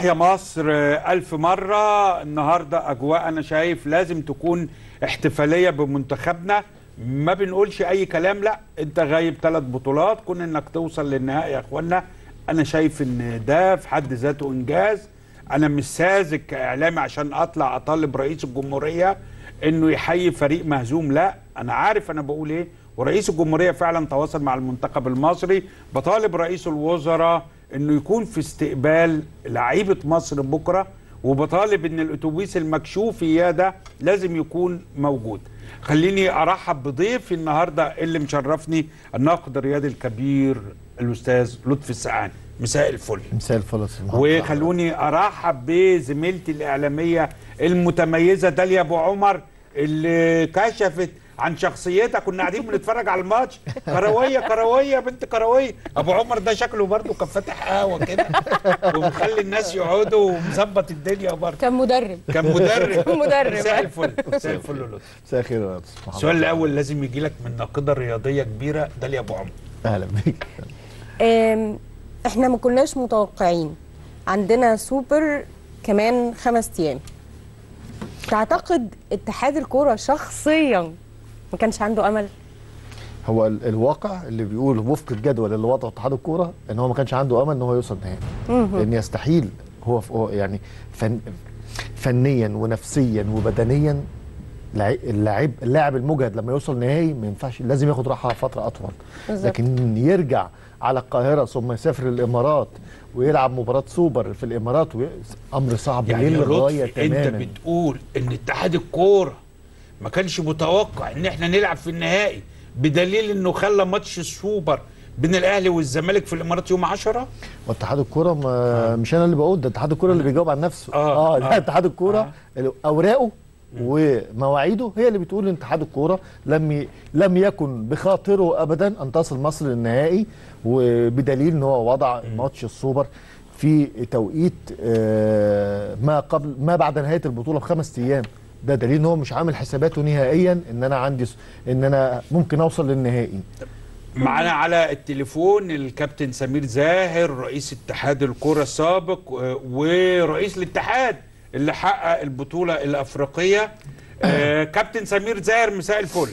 تحيا مصر ألف مرة النهاردة أجواء أنا شايف لازم تكون احتفالية بمنتخبنا ما بنقولش أي كلام لا أنت غايب ثلاث بطولات كون إنك توصل للنهائي يا إخوانا أنا شايف إن ده في حد ذاته إنجاز أنا مش ساذج كإعلامي عشان أطلع أطالب رئيس الجمهورية إنه يحيي فريق مهزوم لا أنا عارف أنا بقول إيه ورئيس الجمهورية فعلا تواصل مع المنتخب المصري بطالب رئيس الوزراء انه يكون في استقبال لعيبه مصر بكره وبطالب ان الاتوبيس المكشوف اياه ده لازم يكون موجود خليني ارحب بضيفي النهارده اللي مشرفني الناقد الرياضي الكبير الاستاذ لطفي السعاني مساء الفل مساء الفل يا أستاذ محمد. وخلوني ارحب بزميلتي الاعلاميه المتميزه داليا ابو عمر اللي كشفت عن شخصيتها كنا قاعدين بنتفرج على الماتش كرويه كرويه بنت كرويه ابو عمر ده شكله برضه كان فاتح قهوه كده ومخلي الناس يقعدوا ومظبط الدنيا برضه كان مدرب كان مدرب مدرب. مساء الفل مساء الفل يا لطفي مساء الخير يا أستاذ محمد. السؤال الاول لازم يجي لك من ناقده رياضيه كبيره داليا ابو عمر اهلا بيك آم، احنا ما كناش متوقعين عندنا سوبر كمان خمس ايام تعتقد اتحاد الكوره شخصيا ما كانش عنده امل هو ال- الواقع اللي بيقول وفق الجدول اللي وضعه اتحاد الكوره ان هو ما كانش عنده امل ان هو يوصل نهائي لان يستحيل هو ف- هو يعني فن فنيا ونفسيا وبدنيا لعي- اللاعب اللاعب المجهد لما يوصل نهائي ما ينفعش لازم ياخد راحه فتره اطول بالظبط. لكن يرجع على القاهره ثم يسافر الامارات ويلعب مباراه سوبر في الامارات وي... امر صعب يعني يا للغايه لطفي انت تماما بتقول ان اتحاد الكوره ما كانش متوقع ان احنا نلعب في النهائي بدليل انه خلى ماتش السوبر بين الاهلي والزمالك في الامارات يوم 10 واتحاد الكوره ما مش انا اللي بقول ده اتحاد الكوره اللي بيجاوب عن نفسه آه، اه, آه. لا اتحاد الكوره اوراقه ومواعيده هي اللي بتقول ان اتحاد الكوره لم ي... لم يكن بخاطره ابدا ان تصل مصر للنهائي وبدليل ان هو وضع ماتش السوبر في توقيت آه، ما قبل ما بعد نهايه البطوله بخمس ايام ده دليل ان هو مش عامل حساباته نهائيا ان انا عندي س- ان انا ممكن اوصل للنهائي معانا على التليفون الكابتن سمير زاهر رئيس اتحاد الكرة السابق آه، ورئيس الاتحاد اللي حقق البطولة الأفريقية آه، كابتن سمير زاهر مساء الفل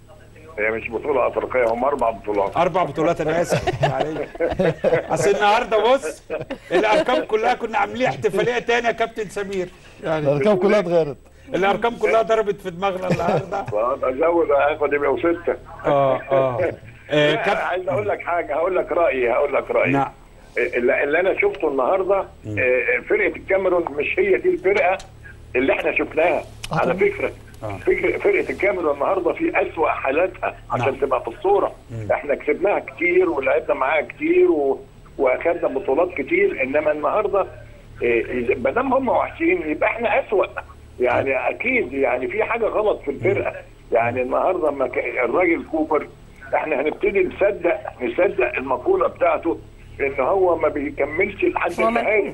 هي مش بطولة أفريقية هم أربع بطولات أربع بطولات أنا آسف معلش. أصل النهاردة بص الأرقام كلها كنا عاملين احتفالية تانية يا كابتن سمير يعني الارقام كلها اتغيرت الأرقام كلها ضربت في دماغنا النهاردة أزود هاخد يبقى ستة آه آه آه، لا، كابتن عايز أقول لك حاجة هقول لك رأيي هقول لك رأيي نعم اللي اللي أنا شفته النهاردة آه، فرقة الكاميرون مش هي دي الفرقة اللي احنا شفناها على فكرة فكرة فرقة الكاميرون النهاردة في أسوأ حالاتها عشان نعم. تبقى في الصورة احنا كسبناها كتير ولعبنا معاها كتير و... واخدنا بطولات كتير انما النهارده إيه، ما دام هم وحشين يبقى احنا اسوأ يعني اكيد يعني في حاجه غلط في الفرقه يعني النهارده لما ك- الراجل كوبر احنا هنبتدي نصدق نصدق المقوله بتاعته ان هو ما بيكملش لحد هو النهايه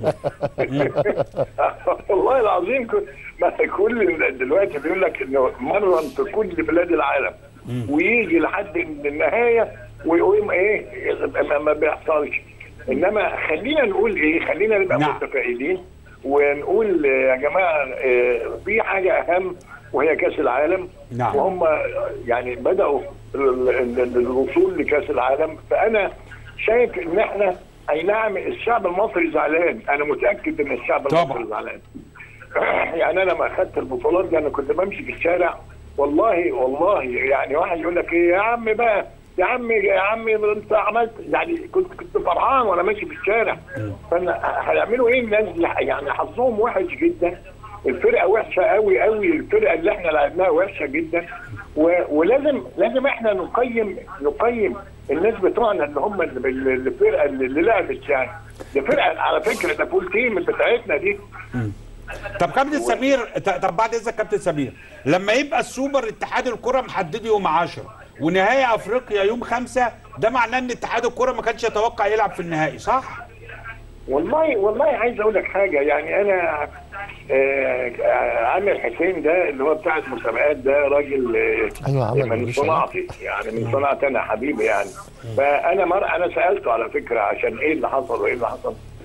والله العظيم كل ما كل دلوقتي بيقول لك انه مرن في كل بلاد العالم ويجي لحد النهايه ويقوم ايه ما, ما بيحصلش انما خلينا نقول ايه خلينا نبقى نعم. متفائلين ونقول يا جماعه آه، في حاجه اهم وهي كاس العالم نعم. وهم يعني بداوا ال- ال- الوصول لكاس العالم فانا شايف ان احنا اي نعم الشعب المصري زعلان انا متاكد ان الشعب طبعا. المصري زعلان يعني انا لما اخدت البطولات دي انا كنت بمشي في الشارع والله والله يعني واحد يقول لك ايه يا عم بقى يا عم يا عم انت عملت يعني كنت كنت فرحان وانا ماشي في الشارع فانا هيعملوا ايه الناس اللي ح- يعني حظهم وحش جدا الفرقه وحشه قوي قوي الفرقه اللي احنا لعبناها وحشه جدا و... ولازم لازم احنا نقيم نقيم الناس بتوعنا اللي هم اللي- اللي- الفرقه اللي اللي لعبت يعني دي فرقه على فكره ده فول تيم بتاعتنا دي طب كابتن سمير ط- طب بعد اذنك كابتن سمير لما يبقى السوبر اتحاد الكره محدد يوم 10 ونهائي افريقيا يوم 5 ده معناه ان اتحاد الكره ما كانش يتوقع يلعب في النهائي صح؟ والله والله عايز اقول لك حاجه يعني انا آه، آه، عامر حسين ده اللي هو بتاع المسابقات ده راجل آه، أيوة، عمل من مش صناعتي يعني من صناعتي انا حبيبي يعني فانا مر انا سالته على فكره عشان ايه اللي حصل وايه اللي حصل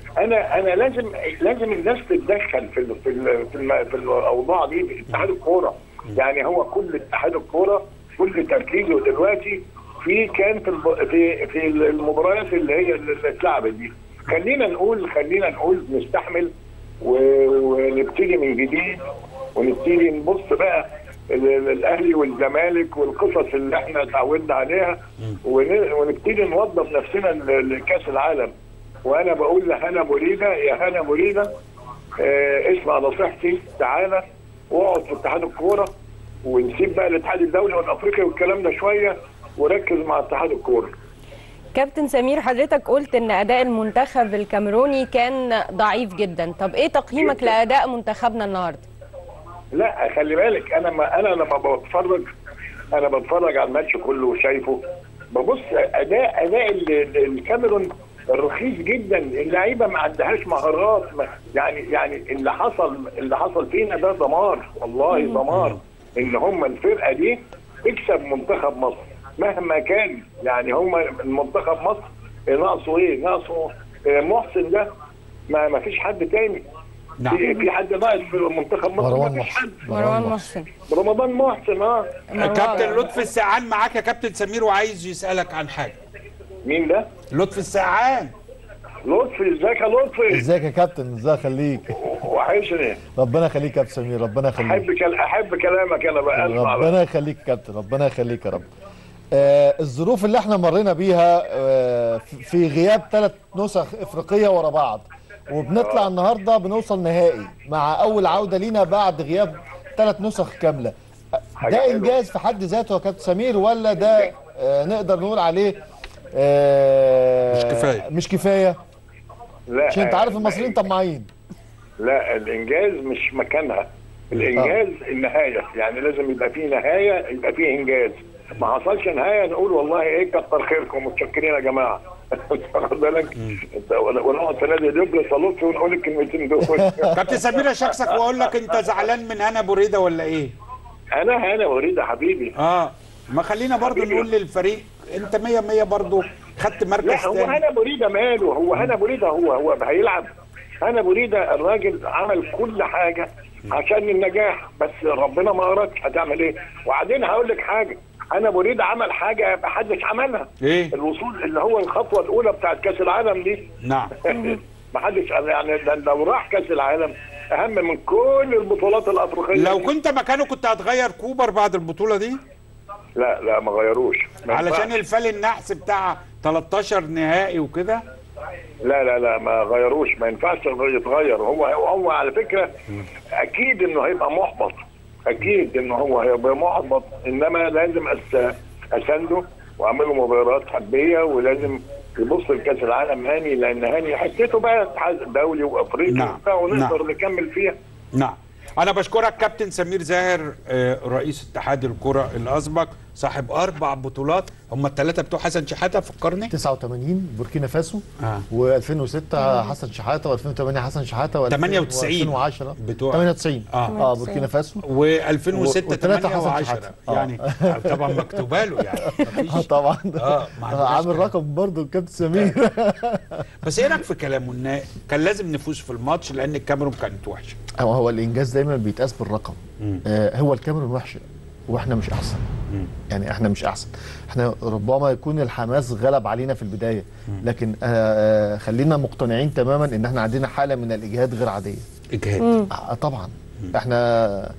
انا انا لازم لازم الناس تتدخل في ال في ال في, الم في الاوضاع دي في اتحاد الكوره يعني هو كل اتحاد الكوره كل تركيزه دلوقتي في كان في الب- في في المباريات اللي هي اللي اتلعبت دي خلينا نقول خلينا نقول نستحمل و- ونبتدي من جديد ونبتدي نبص بقى ال- ال- الاهلي والزمالك والقصص اللي احنا اتعودنا عليها ون- ونبتدي نوظف نفسنا ل- لكاس العالم وانا بقول لهنا مريده يا هنا مريده اه اسمع نصيحتي تعالى واقعد في اتحاد الكوره ونسيب بقى الاتحاد الدولي والافريقي والكلام ده شويه وركز مع اتحاد الكوره كابتن سمير حضرتك قلت ان اداء المنتخب الكاميروني كان ضعيف جدا طب ايه تقييمك جداً. لاداء منتخبنا النهارده لا خلي بالك انا ما انا لما بتفرج انا بتفرج على الماتش كله وشايفه ببص اداء اداء ال- ال- الكاميرون رخيص جدا اللعيبه ما عندهاش مهارات ما يعني يعني اللي حصل اللي حصل فينا ده دمار والله دمار ان هم الفرقه دي تكسب منتخب مصر مهما كان يعني هم المنتخب مصر ناقصه ايه؟ ناقصه آه، محسن ده ما ما فيش حد تاني نعم. في في حد ناقص في منتخب مصر مروان ما فيش محسن حد مروان محسن رمضان محسن اه مروان. كابتن لطفي السعان معاك يا كابتن سمير وعايز يسالك عن حاجه مين ده؟ لطفي السعان لطفي ازيك يا لطفي ازيك يا كابتن ازاي اخليك وحشني ربنا يخليك يا كابتن سمير ربنا يخليك احب كل... احب كلامك انا بقى اسمع بقى. ربنا يخليك يا كابتن ربنا يخليك يا رب آه الظروف اللي احنا مرينا بيها آه في- في غياب ثلاث نسخ افريقيه ورا بعض وبنطلع النهارده بنوصل نهائي مع اول عوده لينا بعد غياب ثلاث نسخ كامله حاجة ده حلوة. انجاز في حد ذاته يا كابتن سمير ولا ده آه نقدر نقول عليه آه مش كفاية. مش كفايه لا عشان انت عارف المصريين طماعين لا الانجاز مش مكانها الانجاز النهايه يعني لازم يبقى فيه نهايه يبقى فيه انجاز ما حصلش نهايه نقول والله ايه كتر خيركم متشكرين يا جماعه واخد بالك انت ونقعد في نادي دبل صالوتي ونقول الكلمتين دول كابتن سمير اشخصك واقول لك انت زعلان من هنا بريده ولا ايه انا انا اريد يا حبيبي اه ما خلينا برضو حبيبي. نقول للفريق انت 100 100 برضو خدت مركز لا هو تاني هنا بريده ماله هو هنا بريده هو هو هيلعب هنا بريده الراجل عمل كل حاجه عشان النجاح بس ربنا ما ارادش هتعمل ايه وبعدين هقول لك حاجه انا بريده عمل حاجه ما حدش عملها ايه الوصول اللي هو الخطوه الاولى بتاعت كاس العالم دي نعم ما حدش يعني ده لو راح كاس العالم اهم من كل البطولات الافريقيه لو دي. كنت مكانه كنت هتغير كوبر بعد البطوله دي لا لا ما غيروش ما علشان ينفعش. الفال النحس بتاع 13 نهائي وكده لا لا لا ما غيروش ما ينفعش يتغير هو هو على فكره اكيد انه هيبقى محبط اكيد انه هو هيبقى محبط انما لازم أس اسنده واعمله مباريات حبيه ولازم يبص لكاس العالم هاني لان هاني حتته بقى اتحاد دولي وافريقي نعم. وبتاع ونقدر نعم. نكمل فيها نعم انا بشكرك كابتن سمير زاهر آه، رئيس اتحاد الكره الاسبق صاحب اربع بطولات هم الثلاثه بتوع حسن شحاته فكرني 89 بوركينا فاسو آه. و2006 حسن شحاته و2008 حسن شحاته و 98 و2010 بتوع- 98 آه. اه بوركينا فاسو و2006 وثلاثة 8 حسن و10 شحاتة. آه. يعني طبعا مكتوبه له يعني اه مفيش طبعا اه ما عندناش عامل كلام. رقم برضه الكابتن سمير بس ايه رايك في كلامه ان كان لازم نفوز في الماتش لان الكاميرون كانت وحشه هو هو الانجاز دايما بيتقاس بالرقم آه هو الكاميرون وحشه واحنا مش احسن يعني احنا مش احسن احنا ربما يكون الحماس غلب علينا في البدايه لكن آه آه، خلينا مقتنعين تماما ان احنا عندنا حاله من الاجهاد غير عاديه اجهاد آه طبعا احنا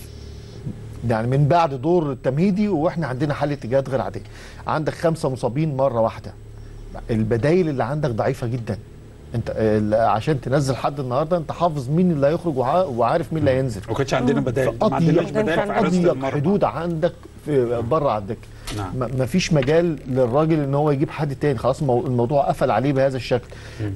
يعني من بعد دور التمهيدي واحنا عندنا حاله اجهاد غير عاديه عندك خمسه مصابين مره واحده البدايل اللي عندك ضعيفه جدا انت ال- عشان تنزل حد النهارده انت حافظ مين اللي هيخرج وع- وعارف مين اللي هينزل ما كانش عندنا بدائل في ما عندناش أضيق- بدائل في حراسه اضيق المرمى حدود عندك في بره على الدكه نعم. ما ما فيش مجال للراجل ان هو يجيب حد تاني خلاص المو- الموضوع قفل عليه بهذا الشكل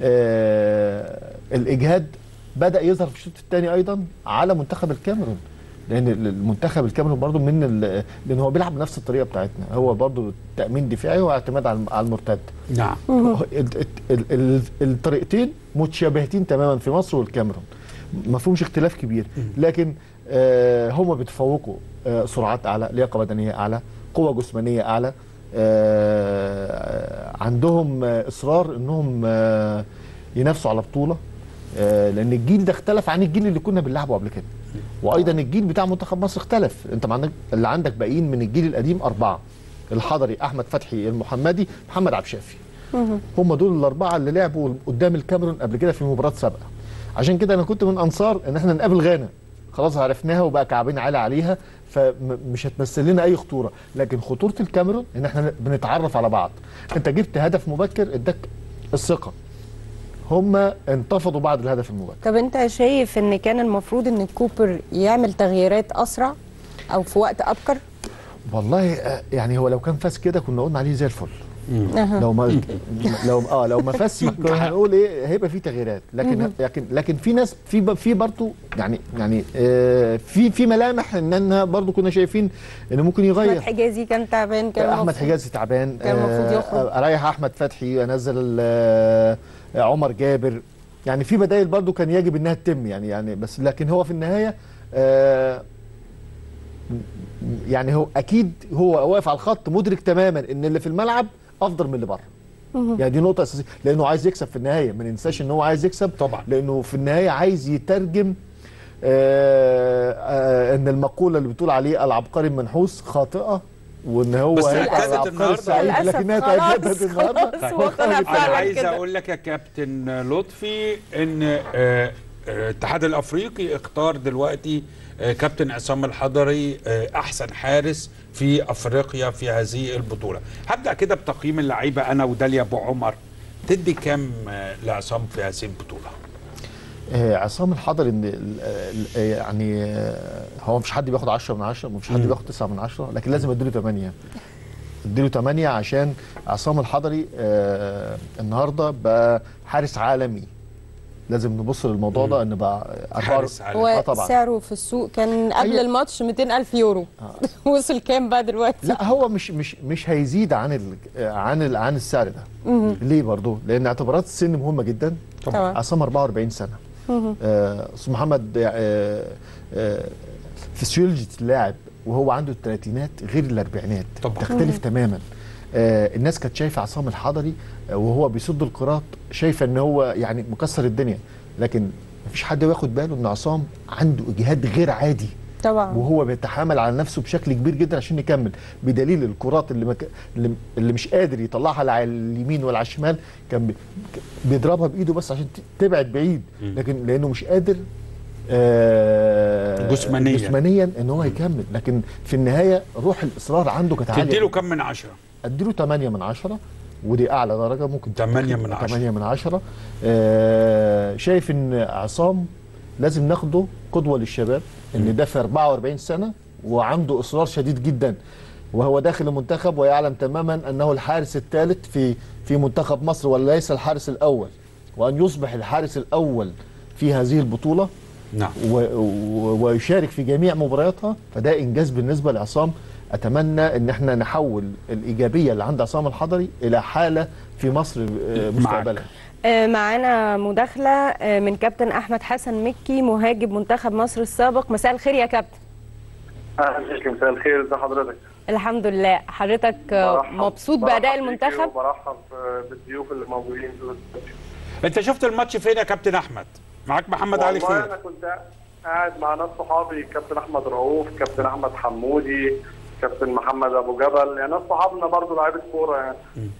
آه الاجهاد بدا يظهر في الشوط الثاني ايضا على منتخب الكاميرون لان ال- المنتخب الكاميرون برضو من ال- لان هو بيلعب بنفس الطريقه بتاعتنا هو برضو تامين دفاعي واعتماد على الم- على المرتد نعم ال- ال- ال- الطريقتين متشابهتين تماما في مصر والكاميرون ما فيهمش اختلاف كبير لكن آه هم بيتفوقوا آه سرعات اعلى لياقه بدنيه اعلى قوه جسمانيه اعلى آه عندهم آه اصرار انهم آه ينافسوا على بطوله آه، لان الجيل ده اختلف عن الجيل اللي كنا بنلعبه قبل كده وايضا الجيل بتاع منتخب مصر اختلف انت ما عندك اللي عندك باقيين من الجيل القديم اربعه الحضري احمد فتحي المحمدي محمد عبد الشافي هم دول الاربعه اللي لعبوا قدام الكاميرون قبل كده في مباراه سابقه عشان كده انا كنت من انصار ان احنا نقابل غانا خلاص عرفناها وبقى كعبين عالي عليها فمش هتمثل لنا اي خطوره لكن خطوره الكاميرون ان احنا بنتعرف على بعض انت جبت هدف مبكر اداك الثقه هم انتفضوا بعد الهدف المبكر طب انت شايف ان كان المفروض ان كوبر يعمل تغييرات اسرع او في وقت ابكر والله آه، يعني هو لو كان فاز كده كنا قلنا عليه زي الفل أها. لو ما لو اه لو ما فازش كنا هنقول ايه هيبقى في تغييرات لكن لكن لكن في ناس في ب- في برضه يعني يعني آه في في ملامح ان انا برضه كنا شايفين انه ممكن احمد يغير حجازي كان تعبان كان احمد المفروض- حجازي تعبان كان المفروض آه، يخرج. اريح احمد فتحي انزل آه، عمر جابر يعني في بدائل برضو كان يجب انها تتم يعني يعني بس لكن هو في النهايه آه، يعني هو اكيد هو واقف على الخط مدرك تماما ان اللي في الملعب افضل من اللي بره يعني دي نقطه اساسيه لانه عايز يكسب في النهايه ما ننساش ان هو عايز يكسب طبعا. لانه في النهايه عايز يترجم آه آه ان المقوله اللي بتقول عليه العبقري المنحوس خاطئه وان هو بس هيبقى اتأكدت العبقري النهاردة. السعيد للأسف لكنها خلاص، تأكدت النهارده خلاص، هو طلع انا فعلا عايز كده. اقول لك يا كابتن لطفي ان آه، آه، الاتحاد الافريقي اختار دلوقتي آه، كابتن عصام الحضري آه، احسن حارس في افريقيا في هذه البطوله هبدا كده بتقييم اللعيبه انا وداليا ابو عمر تدي كام آه، لعصام في هذه البطوله آه، عصام الحضري ان ال- ال- يعني آه، هو مفيش حد بياخد 10 من 10 مفيش حد بياخد 9 من 10 لكن لازم اديله 8 اديله 8 عشان عصام الحضري آه، النهارده بقى حارس عالمي لازم نبص للموضوع ده ان بقى حارس أربعة- عالمي. هو آه طبعا. سعره في السوق كان قبل أيوة. الماتش 200 ألف يورو وصل كام بقى دلوقتي لا هو مش مش مش هيزيد عن ال عن ال عن السعر ده ليه برضه لان اعتبارات السن مهمه جدا طبعا. عصام 44 سنه آه، استاذ محمد آه، آه، فسيولوجي اللاعب وهو عنده الثلاثينات غير الاربعينات طبعا. تختلف تماما آه، الناس كانت شايفه عصام الحضري آه، وهو بيصد الكرات شايفه ان هو يعني مكسر الدنيا لكن مفيش حد واخد باله ان عصام عنده اجهاد غير عادي طبعا وهو بيتحامل على نفسه بشكل كبير جدا عشان يكمل بدليل الكرات اللي مك... اللي- اللي مش قادر يطلعها لا على اليمين ولا على الشمال كان بي... بيضربها بايده بس عشان ت- تبعد بعيد لكن لانه مش قادر آه جسمانياً. جسمانيا ان هو يكمل لكن في النهايه روح الاصرار عنده كانت عاليه تديله كام من عشرة اديله 8 من 10 ودي اعلى درجه ممكن 8 من 10. 8 من 10 آه شايف ان عصام لازم ناخده قدوه للشباب ان ده في 44 سنه وعنده اصرار شديد جدا وهو داخل المنتخب ويعلم تماما انه الحارس الثالث في في منتخب مصر وليس الحارس الاول وان يصبح الحارس الاول في هذه البطوله نعم و- و- ويشارك في جميع مبارياتها فده انجاز بالنسبه لعصام اتمنى ان احنا نحول الايجابيه اللي عند عصام الحضري الى حاله في مصر آه، مستقبلا آه، معانا مداخلة آه، من كابتن أحمد حسن مكي مهاجم منتخب مصر السابق مساء الخير يا كابتن اهلا بك مساء الخير ازي حضرتك الحمد لله حضرتك آه، برحب- مبسوط برحب بأداء بيكي المنتخب وبرحب آه، بالضيوف اللي موجودين في الاستوديو انت شفت الماتش فين يا كابتن احمد معاك محمد علي والله خير انا كنت قاعد مع ناس صحابي كابتن احمد رؤوف كابتن احمد حمودي كابتن محمد ابو جبل يعني ناس صحابنا برضو لعيبه كوره يعني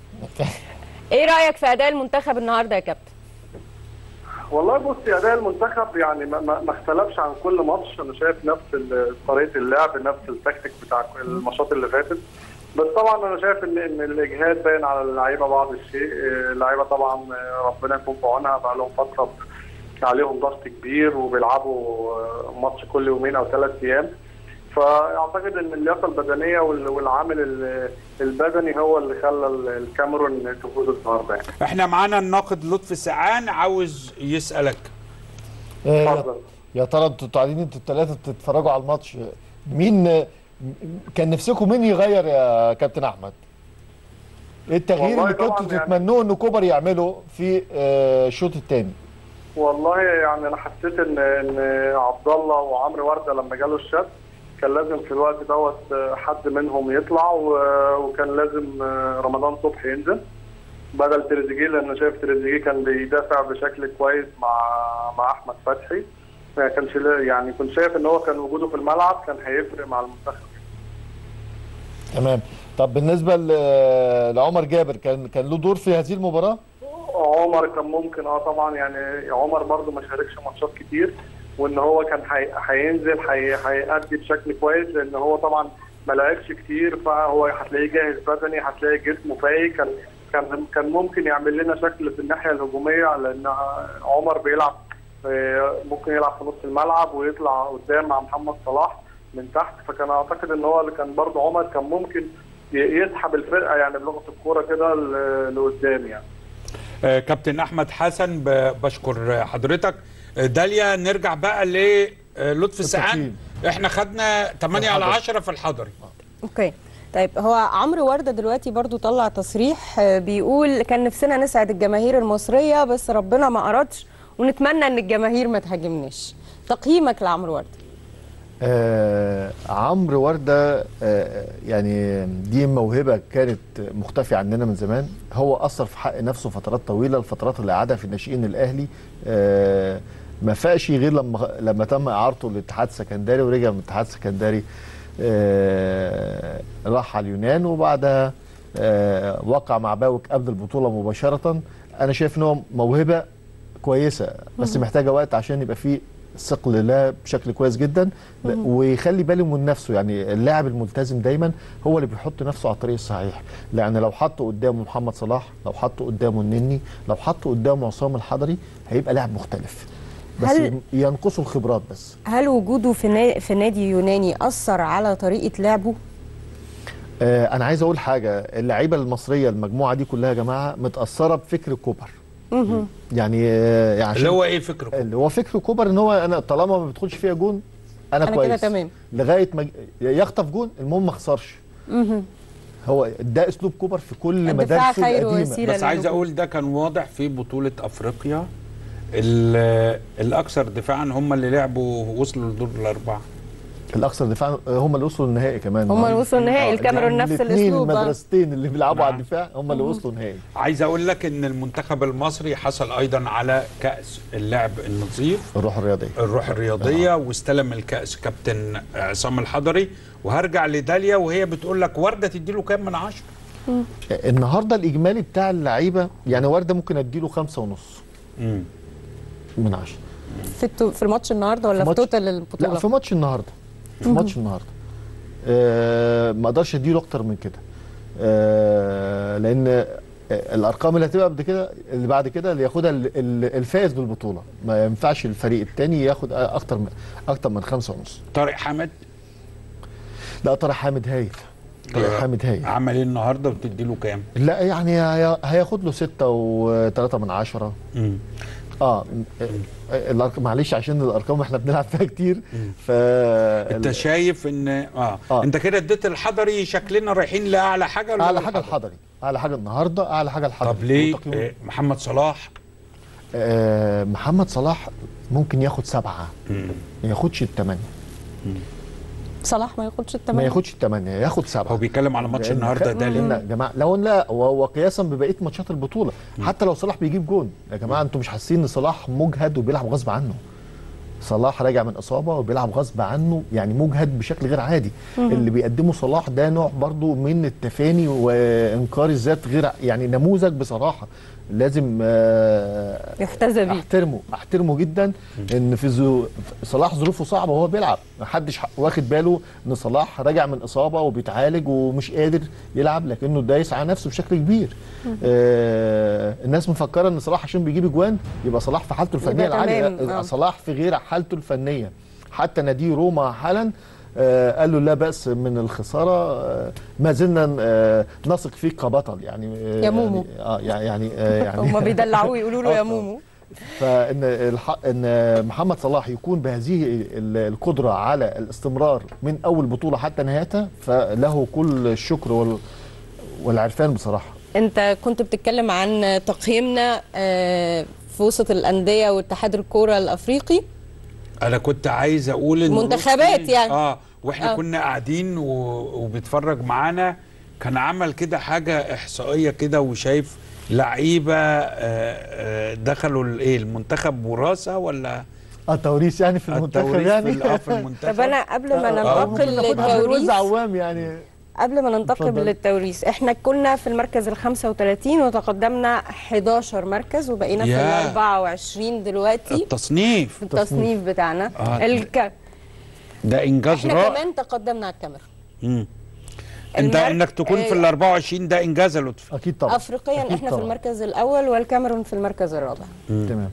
ايه رأيك في أداء المنتخب النهاردة يا كابتن والله بص اداء المنتخب يعني ما, ما ما اختلفش عن كل ماتش انا شايف نفس ال- طريقه اللعب نفس التكتيك بتاع الماتشات اللي فاتت بس طبعا انا شايف ان ان الاجهاد باين على اللعيبه بعض الشيء آه، اللعيبه طبعا آه، ربنا يكون في عونها بقى لهم فتره عليهم ضغط كبير وبيلعبوا آه، ماتش كل يومين او ثلاث ايام فاعتقد ان اللياقه البدنيه وال- والعامل ال- البدني هو اللي خلى ال- الكاميرون تفوز النهارده يعني احنا معانا الناقد لطفي سعان عاوز يسألك آه، يا- اتفضل. يا ترى انتوا قاعدين انتوا الثلاثه تتفرجوا على الماتش مين آه، كان نفسكم مين يغير يا كابتن احمد ايه التغيير والله اللي طبعاً كنتوا يعني- تتمنوه ان كوبر يعمله في آه، الشوط الثاني والله يعني انا حسيت ان ان عبد الله وعمرو ورده لما جاله الشد كان لازم في الوقت دوت حد منهم يطلع و- وكان لازم رمضان صبحي ينزل بدل تريزيجيه لان أنا شايف تريزيجيه كان بيدافع بشكل كويس مع مع احمد فتحي ما كانش لا- يعني كنت شايف ان هو كان وجوده في الملعب كان هيفرق مع المنتخب تمام طب بالنسبه ل- لعمر جابر كان كان له دور في هذه المباراه عمر كان ممكن اه طبعا يعني عمر برضو ما شاركش ماتشات كتير وان هو كان هي- هينزل هي- هيأدي بشكل كويس لان هو طبعا ما لعبش كتير فهو هتلاقيه جاهز بدني هتلاقي جسمه فايق كان كان كان ممكن يعمل لنا شكل في الناحيه الهجوميه لان عمر بيلعب آه، ممكن يلعب في نص الملعب ويطلع قدام مع محمد صلاح من تحت فكان اعتقد ان هو اللي كان برضه عمر كان ممكن ي- يسحب الفرقه يعني بلغه الكوره كده ل- لقدام يعني آه، كابتن احمد حسن ب- بشكر حضرتك آه، داليا نرجع بقى للطفي السعان التقييم. احنا خدنا 8 على الحضري. 10 في الحضري اوكي طيب هو عمرو ورده دلوقتي برضو طلع تصريح آه، بيقول كان نفسنا نسعد الجماهير المصريه بس ربنا ما اردش ونتمنى ان الجماهير ما تهاجمناش تقييمك لعمرو ورده آه عمرو ورده آه يعني دي موهبه كانت مختفيه عننا من زمان هو اثر في حق نفسه فترات طويله الفترات اللي قعدها في الناشئين الاهلي آه ما فاقش غير لما لما تم اعارته للاتحاد السكندري ورجع من الاتحاد السكندري آه راح على اليونان وبعدها آه وقع مع باوك قبل البطوله مباشره انا شايف ان هو موهبه كويسه بس محتاجه وقت عشان يبقى فيه ثقل لله بشكل كويس جدا ويخلي باله من نفسه يعني اللاعب الملتزم دايما هو اللي بيحط نفسه على الطريق الصحيح لان لو حط قدامه محمد صلاح لو حط قدامه النني لو حط قدامه عصام الحضري هيبقى لاعب مختلف بس هل- ينقصه الخبرات بس هل وجوده في نا- في نادي يوناني اثر على طريقه لعبه آه انا عايز اقول حاجه اللعيبه المصريه المجموعه دي كلها يا جماعه متاثره بفكر كوبر يعني آه يعني عشان- اللي هو ايه فكره اللي هو فكر كوبر ان هو انا طالما ما بيدخلش فيها جون انا, أنا كويس كده تمام. لغايه ما ج- يخطف جون المهم ما اخسرش هو ده اسلوب كوبر في كل الدفاع مدارسه خير القديمه وسيلة. بس عايز للهجوم. اقول ده كان واضح في بطوله افريقيا ال- الاكثر دفاعا هم اللي لعبوا وصلوا لدور الاربعه الاكثر دفاعا هم اللي وصلوا النهائي كمان هم اللي وصلوا النهائي آه، الكاميرون يعني نفس الاثنين الاسلوب آه. المدرستين اللي بيلعبوا على نعم. الدفاع هم اللي وصلوا النهائي عايز اقول لك ان المنتخب المصري حصل ايضا على كاس اللعب النظيف الروح الرياضيه الروح الرياضيه واستلم الكاس كابتن عصام الحضري وهرجع لداليا وهي بتقول لك ورده تديله كام من عشرة النهارده الاجمالي بتاع اللعيبه يعني ورده ممكن اديله خمسة ونص مم. من عشرة في التو- في الماتش النهارده ولا في ماتش- توتال لا البطوله في ماتش النهارده في ماتش النهارده آه ما اقدرش اديله اكتر من كده آه لان آه، الارقام اللي هتبقى بعد كده اللي بعد كده اللي ياخدها ال- ال- الفائز بالبطوله ما ينفعش الفريق الثاني ياخد اكتر من اكتر من خمسة ونص طارق حامد لا طارق حامد هايل طارق حامد هايل عمل ايه النهارده وتديله كام لا يعني هي- هياخد له ستة وثلاثة من عشرة مم. اه الارقام معلش عشان الارقام احنا بنلعب فيها كتير ف انت شايف ان اه, آه. انت كده اديت الحضري شكلنا رايحين لاعلى حاجه ولا اعلى حاجه الحضري اعلى حاجه النهارده اعلى حاجه الحضري طب ليه وتقييمه- آه محمد صلاح آه محمد صلاح ممكن ياخد سبعه ما ياخدش الثمانيه صلاح ما ياخدش ما الثمانية ياخدش الثمانيه ياخد سبعه هو بيتكلم على ماتش لأن النهارده خ- ده ليه لأن يا جماعه لو لا و- وقياسا ببقيه ماتشات البطوله حتى لو صلاح بيجيب جون يا جماعه انتوا مش حاسين ان صلاح مجهد وبيلعب غصب عنه صلاح راجع من اصابه وبيلعب غصب عنه يعني مجهد بشكل غير عادي اللي بيقدمه صلاح ده نوع برضو من التفاني وانكار الذات غير يعني نموذج بصراحه لازم آه، يحتذى بيه احترمه احترمه جدا ان في زو... صلاح ظروفه صعبه وهو بيلعب محدش ح- واخد باله ان صلاح راجع من اصابه وبيتعالج ومش قادر يلعب لكنه دايس على نفسه بشكل كبير آه الناس مفكره ان صلاح عشان بيجيب اجوان يبقى صلاح في حالته الفنيه يبقى العاليه تمام، لا، آه. صلاح في غير حالته الفنيه حتى نادي روما حالا آه قال له لا بأس من الخسارة آه ما زلنا آه نثق فيك كبطل يعني آه يا مومو. يعني آه يعني آه يعني هم بيدلعوه يقولوا له آه، يا آه. مومو فان الح... ان محمد صلاح يكون بهذه ال- القدره على الاستمرار من اول بطوله حتى نهايتها فله كل الشكر وال... والعرفان بصراحه انت كنت بتتكلم عن تقييمنا آه، في وسط الانديه واتحاد الكوره الافريقي انا كنت عايز اقول ان منتخبات رشدي- يعني. اه واحنا آه. كنا قاعدين و... وبيتفرج معانا كان عمل كده حاجه احصائيه كده وشايف لعيبه آه، آه، دخلوا الايه المنتخب وراثه ولا التوريث يعني في المنتخب التوريث يعني في, ال- آه، في المنتخب طب انا قبل ما آه، ننتقل ممكن ناخدها بالوز للتوريث عوام يعني قبل ما ننتقل اتفضل. للتوريث احنا كنا في المركز ال 35 وتقدمنا 11 مركز وبقينا في ياه. ال 24 دلوقتي التصنيف في التصنيف بتاعنا آه. الك... ده انجاز احنا رائع كمان تقدمنا على الكاميرا مم. انت المر- انك تكون في آه. ال 24 ده انجاز يا لطفي اكيد طبعا افريقيا أكيد احنا في طبعاً. المركز الاول والكاميرون في المركز الرابع تمام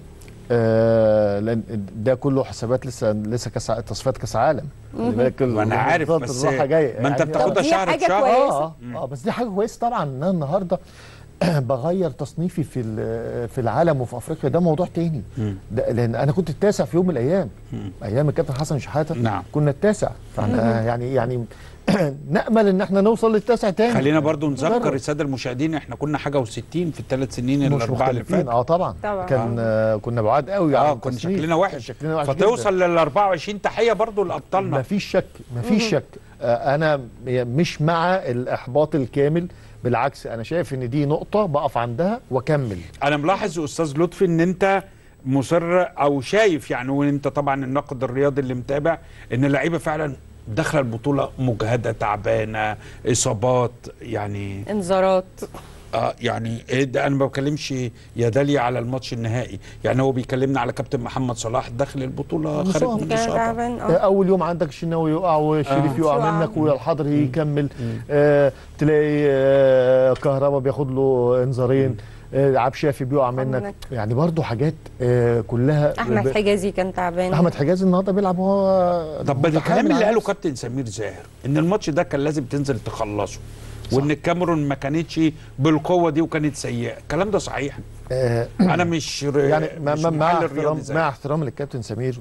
آه لان ده كله حسابات لسه لسه كاس ع- تصفيات كاس عالم خلي بالك ما انا عارف بالظبط بس الراحه جايه ما انت يعني- بتاخدها طب دي شهر حاجة بشهر كويسة. اه اه بس دي حاجه كويسه طبعا ان انا النهارده بغير تصنيفي في ال- في العالم وفي افريقيا ده موضوع تاني ده لان انا كنت التاسع في يوم من الايام ايام الكابتن حسن شحاته نعم. كنا التاسع فاحنا يعني يعني نامل ان احنا نوصل للتاسع تاني خلينا برضو نذكر نجرب. الساده المشاهدين احنا كنا حاجه و60 في الثلاث سنين مش الاربعه اللي مختلفين فاتوا اه طبعا طبعا. كان آه كنا بعاد قوي اه يعني كنا التصنيف. شكلنا وحش شكلنا وحش جدا. فتوصل لل 24 تحيه برضو لابطالنا ما فيش شك ما فيش شك آه، انا مش مع الاحباط الكامل بالعكس انا شايف ان دي نقطه بقف عندها واكمل انا ملاحظ استاذ لطفي ان انت مصر او شايف يعني وانت طبعا الناقد الرياضي اللي متابع ان اللعيبه فعلا داخله البطوله مجهده تعبانه اصابات يعني انذارات اه يعني إيه ده انا ما بكلمش يا داليا على الماتش النهائي يعني هو بيكلمنا على كابتن محمد صلاح داخل البطوله خارج مصاب. من كان اصابه تعبان آه، اه اول يوم عندك الشناوي يقع والشريف آه. يقع يقع. منك والحضري يكمل آه تلاقي آه كهربا بياخد له انذارين آه عبد شافي بيقع منك منك. يعني برضو حاجات آه كلها احمد ب- حجازي كان تعبان احمد حجازي النهارده بيلعب هو طب الكلام متحامل اللي على قاله نفسه. كابتن سمير زاهر ان الماتش ده كان لازم تنزل تخلصه وان الكاميرون ما كانتش بالقوه دي وكانت سيئه الكلام ده صحيح آه انا مش ر- يعني مع, مش مع, مع محلل احترام رياضي زيك. مع احترام للكابتن سمير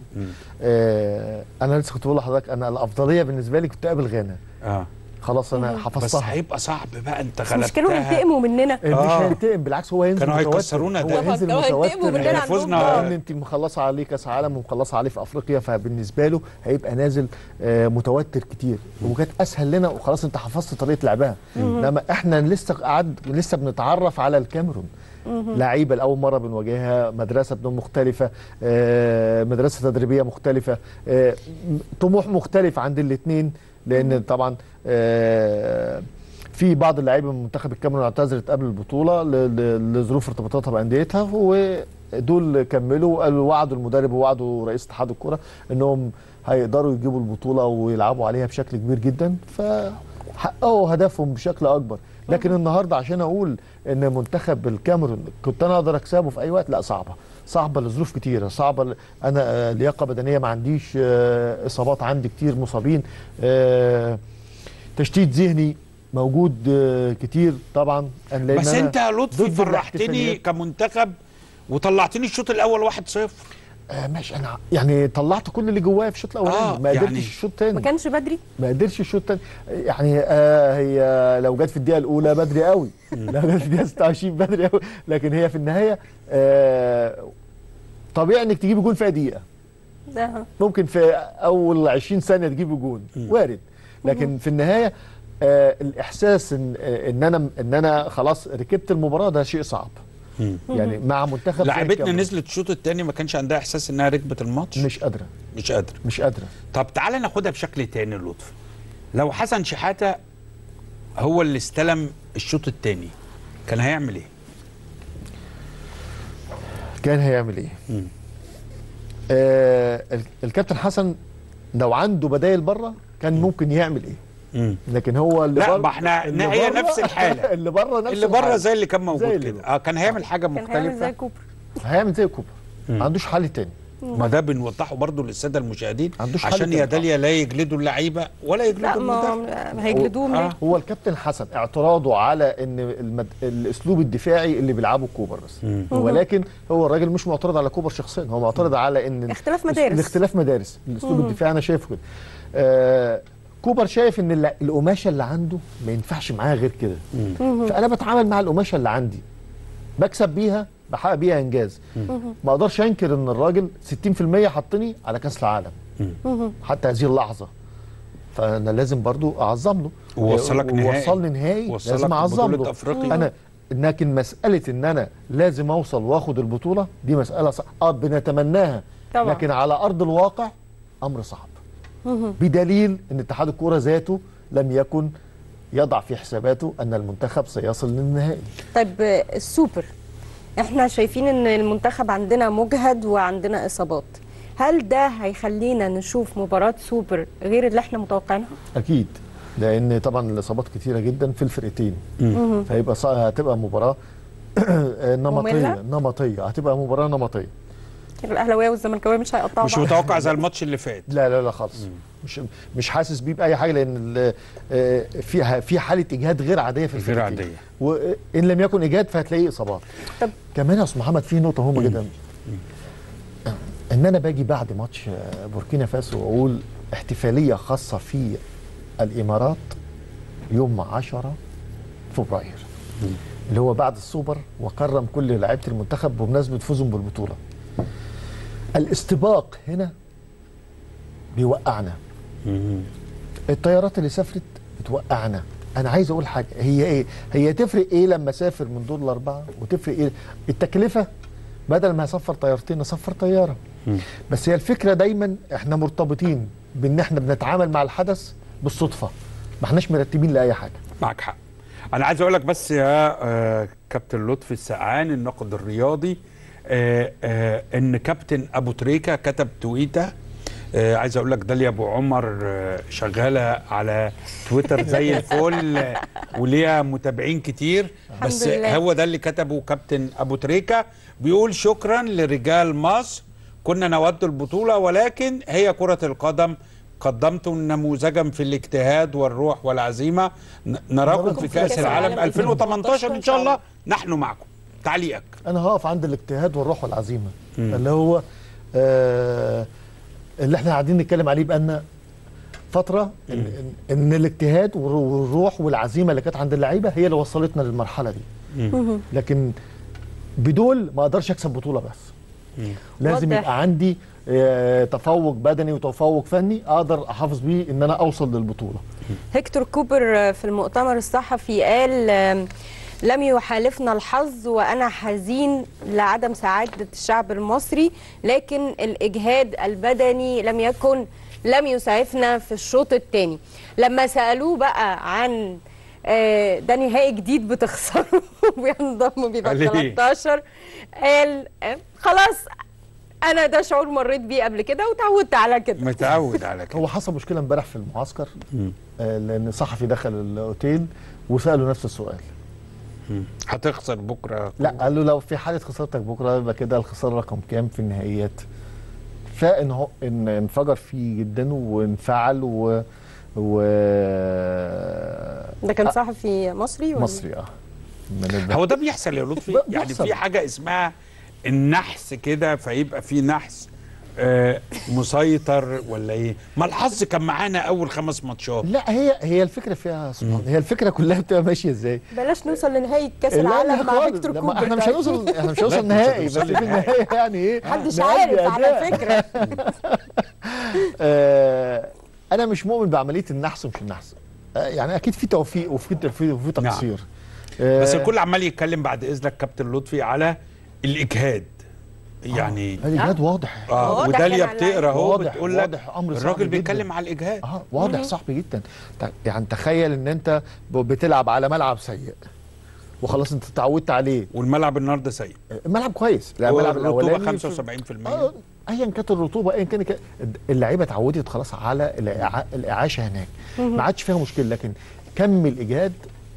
آه انا لسه كنت بقول لحضرتك انا الافضليه بالنسبه لي كنت اقابل غانا اه خلاص انا بس حفظتها هيبقى صعب بقى انت بس المشكله غلبتها ينتقموا مننا مش آه. هينتقم بالعكس هو ينزل كانوا متوتر. هيكسرونا هو ده. ينزل طب هينتقموا متوتر مننا يعني عندهم فزنا- ضرب. ان انت مخلصه عليه كاس عالم ومخلصه عليه في افريقيا فبالنسبه له هيبقى نازل آه، متوتر كتير وكانت اسهل لنا وخلاص انت حفظت طريقه لعبها انما احنا لسه قعد لسه بنتعرف على الكاميرون لعيبه لاول مره بنواجهها مدرسه بدون مختلفه آه، مدرسه تدريبيه مختلفه آه، م- طموح مختلف عند الاثنين لان طبعا آه، في بعض اللعيبه من منتخب الكاميرون اعتذرت قبل البطوله ل- ل- لظروف ارتباطاتها بانديتها ودول كملوا قالوا وعدوا المدرب ووعدوا رئيس اتحاد الكره انهم هيقدروا يجيبوا البطوله ويلعبوا عليها بشكل كبير جدا فحققوا هدفهم بشكل اكبر لكن النهارده عشان اقول ان منتخب الكاميرون كنت انا اقدر اكسبه في اي وقت لا صعبه صعبه لظروف كتيره صعبه ل- انا آه، لياقه بدنيه ما عنديش آه، اصابات عندي كتير مصابين آه، تشتيت ذهني موجود آه، كتير طبعا أنا- لأن بس أنا انت يا لطفي ضد فرحتني الاحتفاليات. كمنتخب وطلعتني الشوط الاول 1-0 آه ماشي انا يعني طلعت كل اللي جوايا في الشوط الاولاني آه، ما قدرتش يعني الشوط ما الثاني كانش بدري ما قدرش الشوط الثاني يعني آه هي لو جت في الدقيقه الاولى بدري قوي لو جت في الدقيقه 26 بدري قوي لكن هي في النهايه آه طبيعي انك تجيب جون في دقيقه ده ممكن في اول 20 ثانيه تجيب جون وارد لكن في النهايه آه الاحساس ان آه، ان انا ان انا خلاص ركبت المباراه ده شيء صعب يعني مع منتخب زي لعبتنا الكاميرون. نزلت الشوط الثاني ما كانش عندها احساس انها ركبت الماتش مش قادره مش قادر مش قادره طب تعالى ناخدها بشكل تاني لطفي لو حسن شحاته هو اللي استلم الشوط الثاني كان هيعمل ايه؟ كان هيعمل ايه؟ آه ال- الكابتن حسن لو عنده بدايل بره كان ممكن يعمل ايه؟ مم. لكن هو اللي لا بره ما احنا اللي هي بره- نفس الحاله اللي بره نفس اللي بره الحالة. زي اللي كان زي موجود اللي كده اه كان هيعمل حاجه كان هيعمل زي مختلفه كوبر هيعمل زي كوبر ما عندوش حل تاني ما ده بنوضحه برضو للساده المشاهدين عندوش حل عشان تاني. يا داليا لا يجلدوا اللعيبه ولا لا يجلدوا ما المدرب هيجلدوهم آه. ليه هو الكابتن حسن اعتراضه على ان المد... الاسلوب الدفاعي اللي بيلعبه كوبر بس ولكن هو الراجل مش معترض على كوبر شخصيا هو معترض على ان اختلاف مدارس. الاختلاف مدارس الاسلوب الدفاعي انا شايفه كده آه كوبر شايف ان الل- القماشه اللي عنده ما ينفعش معاها غير كده فانا بتعامل مع القماشه اللي عندي بكسب بيها بحقق بيها انجاز ما اقدرش انكر ان الراجل 60% حطني على كاس العالم حتى هذه اللحظه فانا لازم برضو اعظم له ووصلك نهائي. ووصلني نهائي ووصلك لازم اعظم بطولة له أفريقيا. انا لكن مساله ان انا لازم اوصل واخد البطوله دي مساله صح اه بنتمناها طبعا. لكن على ارض الواقع امر صعب بدليل ان اتحاد الكوره ذاته لم يكن يضع في حساباته ان المنتخب سيصل للنهائي طيب آه، السوبر احنا شايفين ان المنتخب عندنا مجهد وعندنا اصابات هل ده هيخلينا نشوف مباراة سوبر غير اللي احنا متوقعينها؟ اكيد لان طبعا الاصابات كتيره جدا في الفرقتين فيبقى صع- هتبقى مباراه نمطيه مملة؟ نمطيه هتبقى مباراه نمطيه الاهلاويه والزملكاويه مش هيقطعوا مش بعض. متوقع زي الماتش اللي فات لا لا لا خالص مش مش حاسس بيه باي حاجه لان ال- آه، في في حاله اجهاد غير عاديه في غير الفرقتين عادية. وان لم يكن اجهاد فهتلاقيه اصابات طب كمان يا استاذ محمد في نقطه مهمه جدا ان انا باجي بعد ماتش آه، بوركينا فاسو واقول احتفاليه خاصه في الامارات يوم 10 فبراير اللي هو بعد السوبر وكرم كل لعيبه المنتخب بمناسبه فوزهم بالبطوله الاستباق هنا بيوقعنا الطيارات اللي سافرت بتوقعنا انا عايز اقول حاجه هي ايه هي تفرق ايه لما اسافر من دور الاربعه وتفرق ايه التكلفه بدل ما اسفر طيارتين اسفر طياره بس هي الفكره دايما احنا مرتبطين بان احنا بنتعامل مع الحدث بالصدفه ما احناش مرتبين لاي حاجه معك حق انا عايز اقول لك بس يا آه، كابتن لطفي السقعان الناقد الرياضي آه، آه، ان كابتن ابو تريكه كتب تويته آه، عايز اقول لك داليا ابو عمر آه، شغاله على تويتر زي الفل آه، وليها متابعين كتير بس الحمد لله. هو ده اللي كتبه كابتن ابو تريكه بيقول شكرا لرجال مصر كنا نود البطوله ولكن هي كره القدم قدمتم نموذجا في الاجتهاد والروح والعزيمه ن- نراكم في كاس العالم 2018 ان شاء الله نحن معكم تعليقك انا هقف عند الاجتهاد والروح والعزيمه اللي هو آه اللي احنا قاعدين نتكلم عليه بقالنا فتره ان, إن, ان الاجتهاد والر- والروح والعزيمه اللي كانت عند اللعيبه هي اللي وصلتنا للمرحله دي لكن بدول ما اقدرش اكسب بطوله بس لازم واضح. يبقى عندي آه تفوق بدني وتفوق فني اقدر احافظ بيه ان انا اوصل للبطوله هيكتور كوبر في المؤتمر الصحفي قال آم، لم يحالفنا الحظ وانا حزين لعدم سعاده الشعب المصري لكن الاجهاد البدني لم يكن لم يسعفنا في الشوط الثاني لما سالوه بقى عن آه، ده نهائي جديد بتخسره وينضم بيبقى قال إيه؟ 13 قال آه، خلاص انا ده شعور مريت بيه قبل كده وتعودت على كده متعود على كده هو حصل مشكله امبارح في المعسكر آه لان صحفي دخل الاوتيل وساله نفس السؤال هتخسر بكره لا قال له لو في حاله خسارتك بكره يبقى كده الخساره رقم كام في النهائيات فان هو ان انفجر فيه جدا وانفعل و و ده كان صحفي مصري ولا مصري اه من الب- هو ده بيحصل يا لطفي ب- يعني بيحصل. في حاجه اسمها النحس كده فيبقى في نحس آه مسيطر ولا ايه ما الحظ كان معانا اول خمس ماتشات لا هي هي الفكره فيها سبحان هي الفكره كلها بتبقى ماشيه ازاي بلاش نوصل لنهايه كاس لا، لا العالم مع خالص. هيكتور لما كوبر احنا مش طيب. هنوصل احنا مش لا، هنوصل أنت مش نهائي بس هتوصلي في النهايه يعني ايه محدش نهائي عارف أداء. على فكره آه، انا مش مؤمن بعمليه النحس ومش النحس آه، يعني اكيد في توفيق وفي في, في تقصير آه، بس الكل عمال يتكلم بعد اذنك كابتن لطفي على الاجهاد يعني الاجهاد واضح اه واضح وداليا يعني على بتقرا اهو واضح- بتقول لك واضح، أمر صعب الراجل جداً. بيتكلم على الاجهاد اه واضح صعب جدا ت- يعني تخيل ان انت ب- بتلعب على ملعب سيء وخلاص انت اتعودت عليه والملعب النهارده سيء الملعب كويس لا الملعب الرطوبه الاولاني في- 75% اه ايا كانت الرطوبه ايا كان كان- اللعيبه اتعودت خلاص على الإعا- الاعاشه هناك ما عادش فيها مشكله لكن كم الاجهاد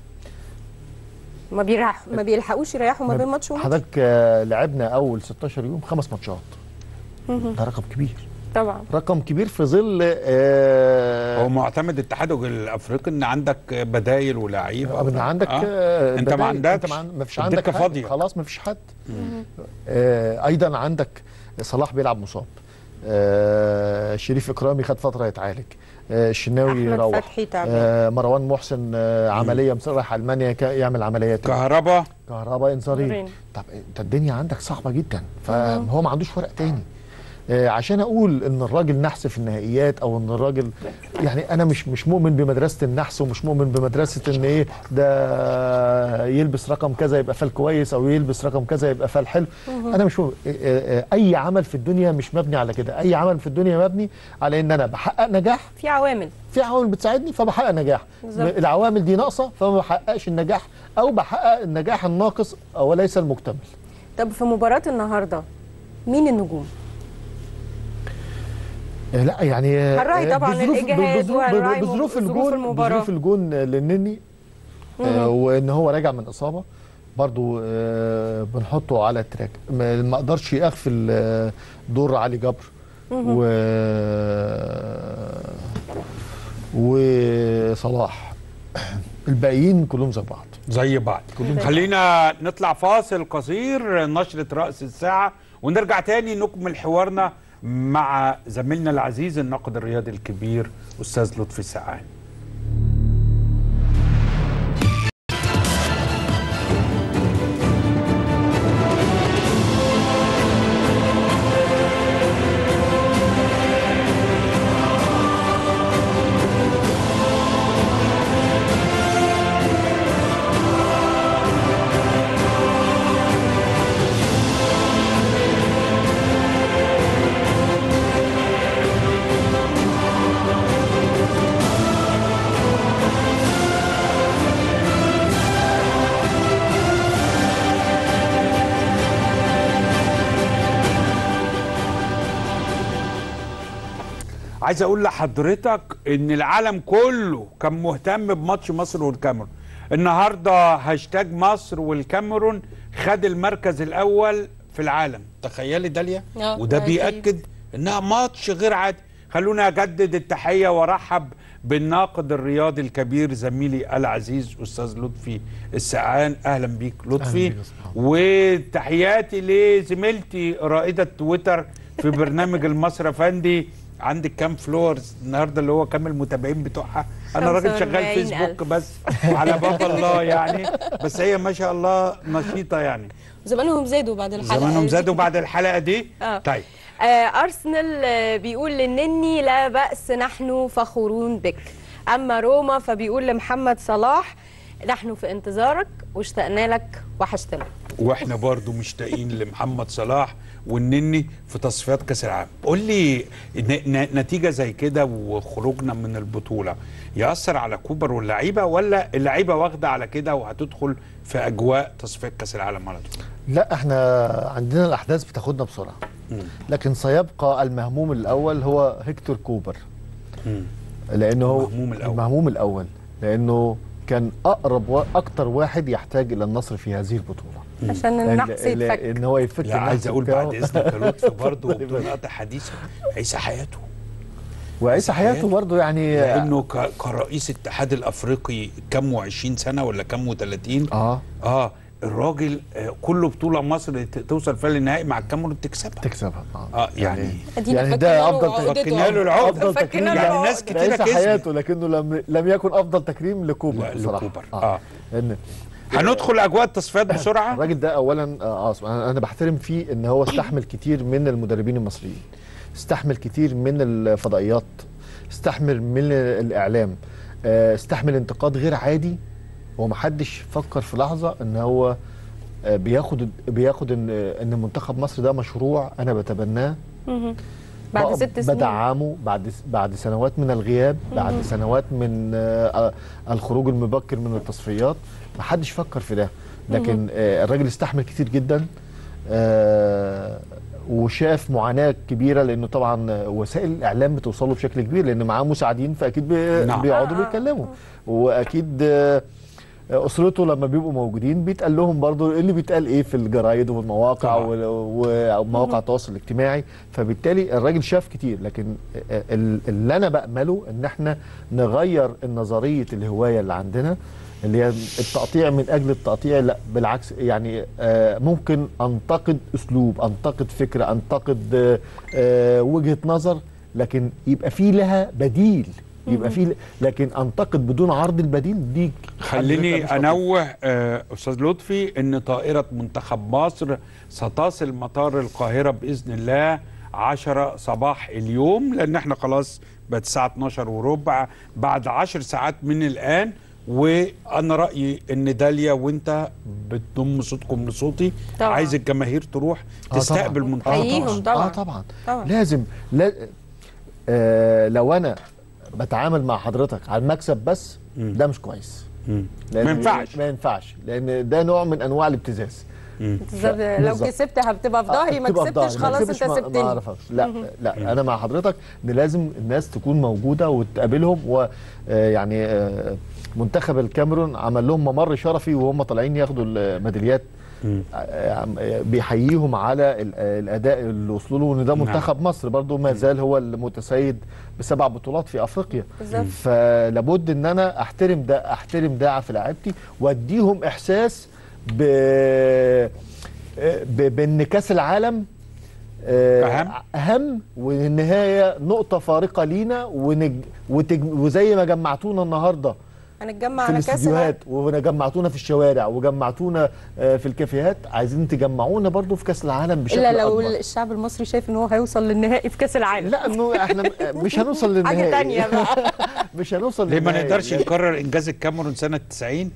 ما بيريح ما بيلحقوش يريحوا ما بين ماتش وماتش حضرتك آه، لعبنا اول 16 يوم خمس ماتشات ده رقم كبير طبعا رقم كبير في ظل آه هو معتمد الاتحاد الافريقي ان عندك بدايل ولاعيبه ان عندك آه. آه انت ما بدايل. عندكش انت ما عن- ما فيش عندك الدكة حد. فاضية. خلاص ما فيش حد آه ايضا عندك صلاح بيلعب مصاب آه شريف اكرامي خد فتره يتعالج آه الشناوي أحمد يروح فتحي تعبان. آه مروان محسن آه عمليه مسرح المانيا كا- يعمل عمليات كهربا كهرباء انذارين انذارين. طب انت الدنيا عندك صعبه جدا فهو ما عندوش فرق تاني آه، عشان اقول ان الراجل نحس في النهائيات او ان الراجل يعني انا مش مش مؤمن بمدرسه النحس ومش مؤمن بمدرسه ان ايه ده يلبس رقم كذا يبقى فال كويس او يلبس رقم كذا يبقى فال حلو انا مش مؤمن آه، آه، اي عمل في الدنيا مش مبني على كده اي عمل في الدنيا مبني على ان انا بحقق نجاح في عوامل في عوامل بتساعدني فبحقق نجاح بالظبط. العوامل دي ناقصه فما بحققش النجاح او بحقق النجاح الناقص وليس المكتمل طب في مباراه النهارده مين النجوم آه، لا يعني آه، هنراعي آه، طبعاً بظروف- الإجهاد بظروف- وهنراعي بظروف ظروف الجون المباراة. بظروف الجون آه، للنني آه، وان هو راجع من اصابه برضو آه، بنحطه على التراك ما ما اقدرش اغفل آه، دور علي جبر و وصلاح الباقيين كلهم زي بعض زي بعض خلينا نطلع فاصل قصير نشرة رأس الساعة ونرجع تاني نكمل حوارنا مع زميلنا العزيز الناقد الرياضي الكبير أستاذ لطفي سعان عايز اقول لحضرتك ان العالم كله كان مهتم بماتش مصر والكاميرون النهارده هاشتاج مصر والكاميرون خد المركز الاول في العالم تخيلي داليا آه، وده أكيد. بيأكد انها ماتش غير عادي خلونا اجدد التحيه وارحب بالناقد الرياضي الكبير زميلي العزيز استاذ لطفي السعان اهلا بيك لطفي بيك يا أستاذ. وتحياتي لزميلتي رائده تويتر في برنامج المصري افندي عندك كام فلورز النهارده اللي هو كام المتابعين بتوعها انا راجل شغال 45 فيسبوك ألف. بس على باب الله يعني بس هي ما شاء الله نشيطه يعني زمانهم زادوا بعد الحلقه زمانهم دي. زادوا بعد الحلقه دي آه. طيب آه أرسنال آه، بيقول للنني لا بأس نحن فخورون بك أما روما فبيقول لمحمد صلاح نحن في انتظارك واشتقنا لك وحشتنا واحنا برضو مشتاقين لمحمد صلاح والنني في تصفيات كاس العالم قول لي ن- ن- نتيجه زي كده وخروجنا من البطوله ياثر على كوبر واللعيبه ولا اللعيبه واخده على كده وهتدخل في اجواء تصفيات كاس العالم على طول لا احنا عندنا الاحداث بتاخدنا بسرعه لكن سيبقى المهموم الاول هو هيكتور كوبر لانه هو المهموم الأول. المهموم الاول لانه كان اقرب واكتر واحد يحتاج الى النصر في هذه البطوله عشان النحس ال- ال- يتفك ان هو يفك لا عايز النحس اقول بتاعه. بعد اذنك يا لطفي برضه وبدون قطع حديثا عيسى حياته وعيسى حياته برضه يعني لانه ك- كرئيس الاتحاد الافريقي كم و20 سنه ولا كم و30 اه اه الراجل آه، كل بطوله مصر ت- توصل فيها للنهائي مع الكاميرون تكسبها تكسبها اه اه يعني أدينا يعني فكنا ده له أفضل عقدته. فكنا له العقدة. افضل فكنا تكريم له يعني العقدة. ناس كتير لعيسى كسبت. حياته لكنه لم لم يكن افضل تكريم لكوبر لا، بصراحه لكوبر. آه. لان هندخل اجواء التصفيات بسرعه الراجل ده اولا اه آه، انا أنا بحترم فيه ان هو استحمل كتير من المدربين المصريين استحمل كتير من الفضائيات استحمل من الاعلام آه، استحمل انتقاد غير عادي ومحدش فكر في لحظه ان هو آه، بياخد بياخد ان ان منتخب مصر ده مشروع انا بتبناه بعد بق- ست سنين بدعمه بعد بعد سنوات من الغياب بعد سنوات من آه، الخروج المبكر من التصفيات ما حدش فكر في ده لكن آه، الراجل استحمل كتير جدا آه، وشاف معاناه كبيره لانه طبعا وسائل الاعلام بتوصله بشكل كبير لان معاه مساعدين فاكيد بي- نعم. بيقعدوا آه، آه، بيتكلموا واكيد آه، اسرته لما بيبقوا موجودين بيتقال لهم برضو اللي بيتقال ايه في الجرايد والمواقع طبعا. وال- ومواقع التواصل الاجتماعي فبالتالي الراجل شاف كتير لكن ال- اللي انا بامله ان احنا نغير النظريه الهوايه اللي عندنا اللي هي التقطيع من اجل التقطيع لا بالعكس يعني آه، ممكن انتقد اسلوب انتقد فكره انتقد آه، آه، وجهه نظر لكن يبقى في لها بديل يبقى في لكن انتقد بدون عرض البديل دي خليني مش لطيف. انوه آه، استاذ لطفي ان طائره منتخب مصر ستصل مطار القاهره باذن الله 10 صباح اليوم لان احنا خلاص بقت الساعه 12 وربع بعد 10 ساعات من الان وانا رايي ان داليا وانت بتضم صوتكم لصوتي طبعاً. عايز الجماهير تروح آه تستقبل طبعاً. منتخب حقيقيهم مصر. طبعاً. اه طبعا طبعاً. لازم لا آه لو انا بتعامل مع حضرتك على المكسب بس ده مش كويس مم. لأن- ما ينفعش ما ينفعش لان ده نوع من انواع الابتزاز بالظبط لو بالظبط. كسبت هتبقى في ظهري ما تبقى في كسبتش ظهري. ما خلاص انت كسبتش ما- ما سبتني اعرفكش لا لا انا مع حضرتك ان لازم الناس تكون موجوده وتقابلهم ويعني منتخب الكاميرون عمل لهم ممر شرفي وهم طالعين ياخدوا الميداليات آه، عم- آه، بيحييهم على ال- آه، الاداء اللي وصلوا له وان ده نعم. منتخب مصر برضو ما زال هو المتسيد بسبع بطولات في افريقيا بالظبط. فلابد ان انا احترم ده احترم ده في لعيبتي واديهم احساس ب ب- بان كاس العالم آه، أهم. اهم والنهايه نقطه فارقه لينا ونج... وتج... وزي ما جمعتونا النهارده هنتجمع في على كاس العالم الاستديوهات وجمعتونا في الشوارع وجمعتونا آه، في الكافيهات عايزين تجمعونا برضو في كاس العالم بشكل الا لو اكبر الشعب المصري شايف ان هو هيوصل للنهائي في كاس العالم لا انه احنا م- مش هنوصل للنهائي حاجه تانية بقى مش هنوصل ليه ما للنهائي. نقدرش نكرر انجاز الكاميرون سنه 90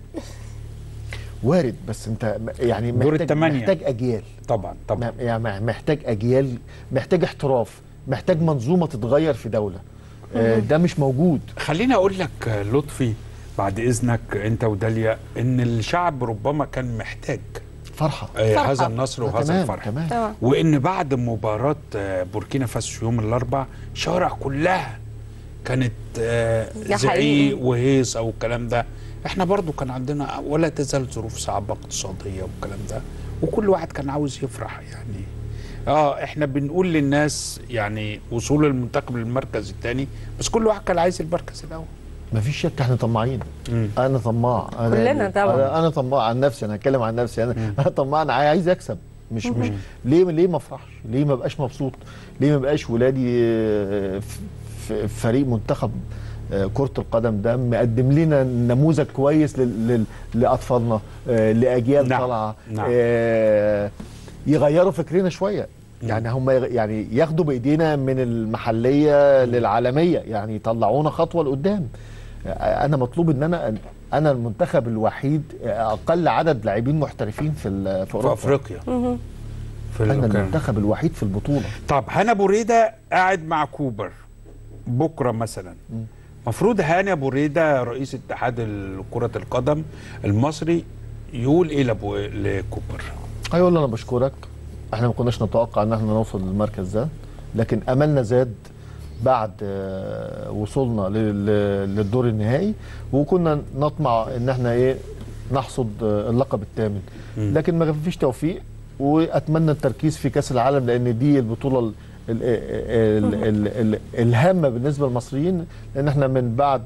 وارد بس انت م- يعني دور محتاج التمانية. محتاج اجيال طبعا طبعا م- يعني محتاج اجيال محتاج احتراف محتاج منظومه تتغير في دوله آه، ده مش موجود خليني اقول لك آه، لطفي بعد اذنك انت وداليا ان الشعب ربما كان محتاج فرحه آه، فرحة. هذا النصر آه، وهذا تمام الفرح تمام طبعا وان بعد مباراه آه، بوركينا فاسو يوم الاربع شوارع كلها كانت آه، ده زعيق حقيقي. وهيصه والكلام ده احنا برضو كان عندنا ولا تزال ظروف صعبه اقتصاديه والكلام ده وكل واحد كان عاوز يفرح يعني اه احنا بنقول للناس يعني وصول المنتخب للمركز الثاني بس كل واحد كان عايز المركز الاول مفيش شك احنا طماعين انا طماع انا كلنا طبعا. انا, أنا طماع عن نفسي انا هتكلم عن نفسي انا انا طماع انا عايز اكسب مش مش ليه ليه ما افرحش ليه ما بقاش مبسوط ليه ما بقاش ولادي آه، في- في فريق منتخب آه، كرة القدم ده مقدم لنا نموذج كويس لل- لل- لأطفالنا آه، لأجيال نعم، طالعة نعم. آه، يغيروا فكرنا شوية يعني هم يغ- يعني ياخدوا بايدينا من المحليه للعالميه يعني يطلعونا خطوه لقدام آه، انا مطلوب ان انا انا المنتخب الوحيد آه، اقل عدد لاعبين محترفين في ال- في في اوروبا افريقيا في انا المكان. المنتخب الوحيد في البطوله طب هنا بريده قاعد مع كوبر بكره مثلا مفروض هاني بريده رئيس اتحاد ال- كره القدم المصري يقول ايه لأبو- لكوبر هيقول له انا بشكرك احنا ما كناش نتوقع ان احنا نوصل للمركز ده لكن املنا زاد بعد آه، وصولنا لل- للدور النهائي وكنا نطمع ان احنا ايه نحصد آه، اللقب الثامن لكن ما فيش توفيق واتمنى التركيز في كاس العالم لان دي البطوله ال ال ال ال ال الهامه بالنسبه للمصريين لان احنا من بعد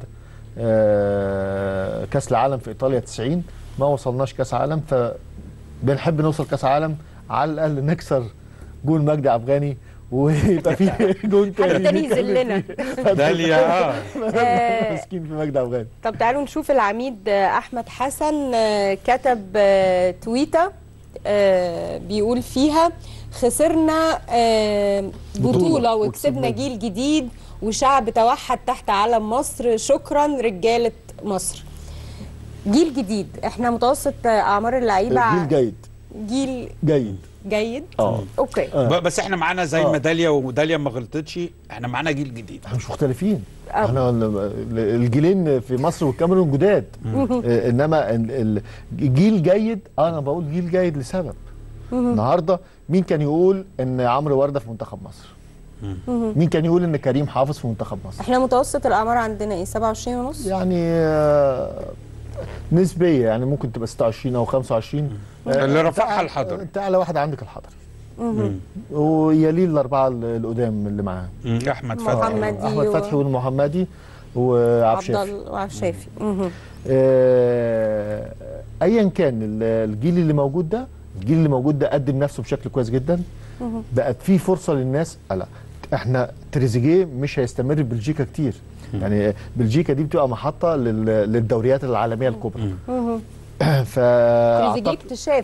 آه، كاس العالم في ايطاليا 90 ما وصلناش كاس عالم فبنحب نوصل كاس عالم على الاقل نكسر جون مجدي عفغاني ويبقى في جون تاني حد تاني نتكلم يذلنا. فيه. داليا اه آه، مسكين في مجدي عفغاني طب تعالوا نشوف العميد آه، احمد حسن آه، كتب آه، تويته آه، بيقول فيها خسرنا آه، بطولة بطوله وكسبنا وكسبنا جيل جديد وشعب توحد تحت علم مصر شكرا رجاله مصر جيل جديد احنا متوسط آه، اعمار اللعيبه جيل جيد جيل جيد جيد اه اوكي ب- بس احنا معانا زي آه. ما داليا وداليا ما غلطتش احنا معانا جيل جديد احنا مش مختلفين آه. احنا ال- الجيلين في مصر والكاميرون جداد آه، انما ال- ال- جيل جيد آه، انا بقول جيل جيد لسبب النهارده مين كان يقول ان عمرو ورده في منتخب مصر مين كان يقول ان كريم حافظ في منتخب مصر احنا متوسط الاعمار عندنا ايه 27 ونص يعني آه، نسبيه يعني ممكن تبقى 26 او 25 آه، اللي رفعها انت- الحضري. انت اعلى واحد عندك الحضري ويليه الاربعه ال- القدام اللي معاه مم. احمد فتحي محمد. احمد و- فتحي والمحمدي وعبد عبد الشافي الله وعبد الشافي مهم. آه، ايا كان ال- الجيل اللي موجود ده الجيل اللي موجود ده قدم نفسه بشكل كويس جدا بقت في فرصه للناس لا احنا تريزيجيه مش هيستمر في بلجيكا كتير يعني بلجيكا دي بتبقى محطه لل- للدوريات العالميه الكبرى ف تريزيجيه اكتشاف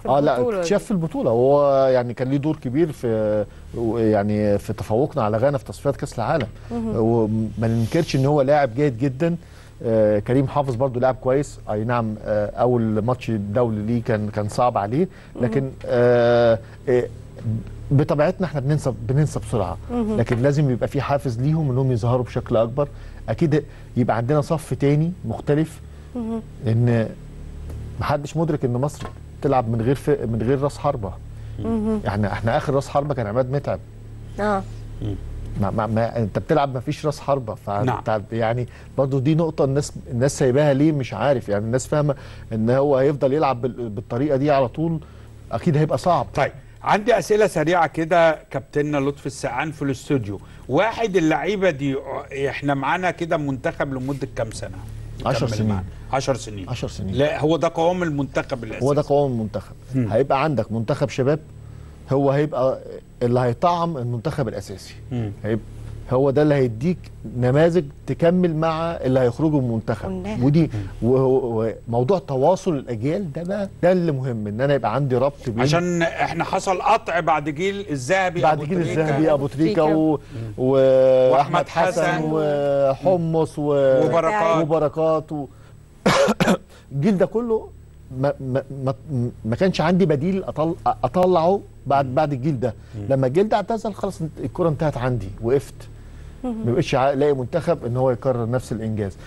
في اه لا البطولة دي. اكتشاف في البطوله هو يعني كان ليه دور كبير في يعني في تفوقنا على غانا في تصفيات كاس العالم وما ننكرش ان هو لاعب جيد جدا آه كريم حافظ برضو لاعب كويس اي نعم آه اول ماتش دولي ليه كان كان صعب عليه لكن آه آه بطبيعتنا احنا بننسى بننسى بسرعه لكن لازم يبقى في حافز ليهم انهم يظهروا بشكل اكبر اكيد يبقى عندنا صف تاني مختلف ان محدش مدرك ان مصر تلعب من غير ف... من غير راس حربه يعني احنا اخر راس حربه كان عماد متعب اه ما ما ما انت بتلعب ما فيش راس حربه نعم. فانت يعني برضو دي نقطه الناس الناس سايباها ليه مش عارف يعني الناس فاهمه ان هو هيفضل يلعب بال... بالطريقه دي على طول اكيد هيبقى صعب طيب عندي اسئله سريعه كده كابتننا لطفي السقعان في الاستوديو واحد اللعيبه دي احنا معانا كده منتخب لمده كام سنه عشر كمل سنين. معانا. عشر سنين 10 سنين لا هو ده قوام المنتخب الاساسي هو ده قوام المنتخب مم. هيبقى عندك منتخب شباب هو هيبقى اللي هيطعم المنتخب الاساسي مم. هيبقى هو ده اللي هيديك نماذج تكمل مع اللي هيخرجوا من المنتخب قلناها. ودي وهو- وموضوع تواصل الاجيال ده بقى ده اللي مهم ان انا يبقى عندي ربط بين عشان احنا حصل قطع بعد جيل الذهبي بعد أبو جيل تريكة. الذهبي ابو تريكه تريكة. و... و... واحمد حسن. حسن وحمص و... وبركات. وبركات و... الجيل ده كله ما ما ما, ما كانش عندي بديل أطل... اطلعه بعد بعد الجيل ده لما الجيل ده اعتزل خلاص الكره انتهت عندي وقفت ما بقتش عا- الاقي منتخب ان هو يكرر نفس الانجاز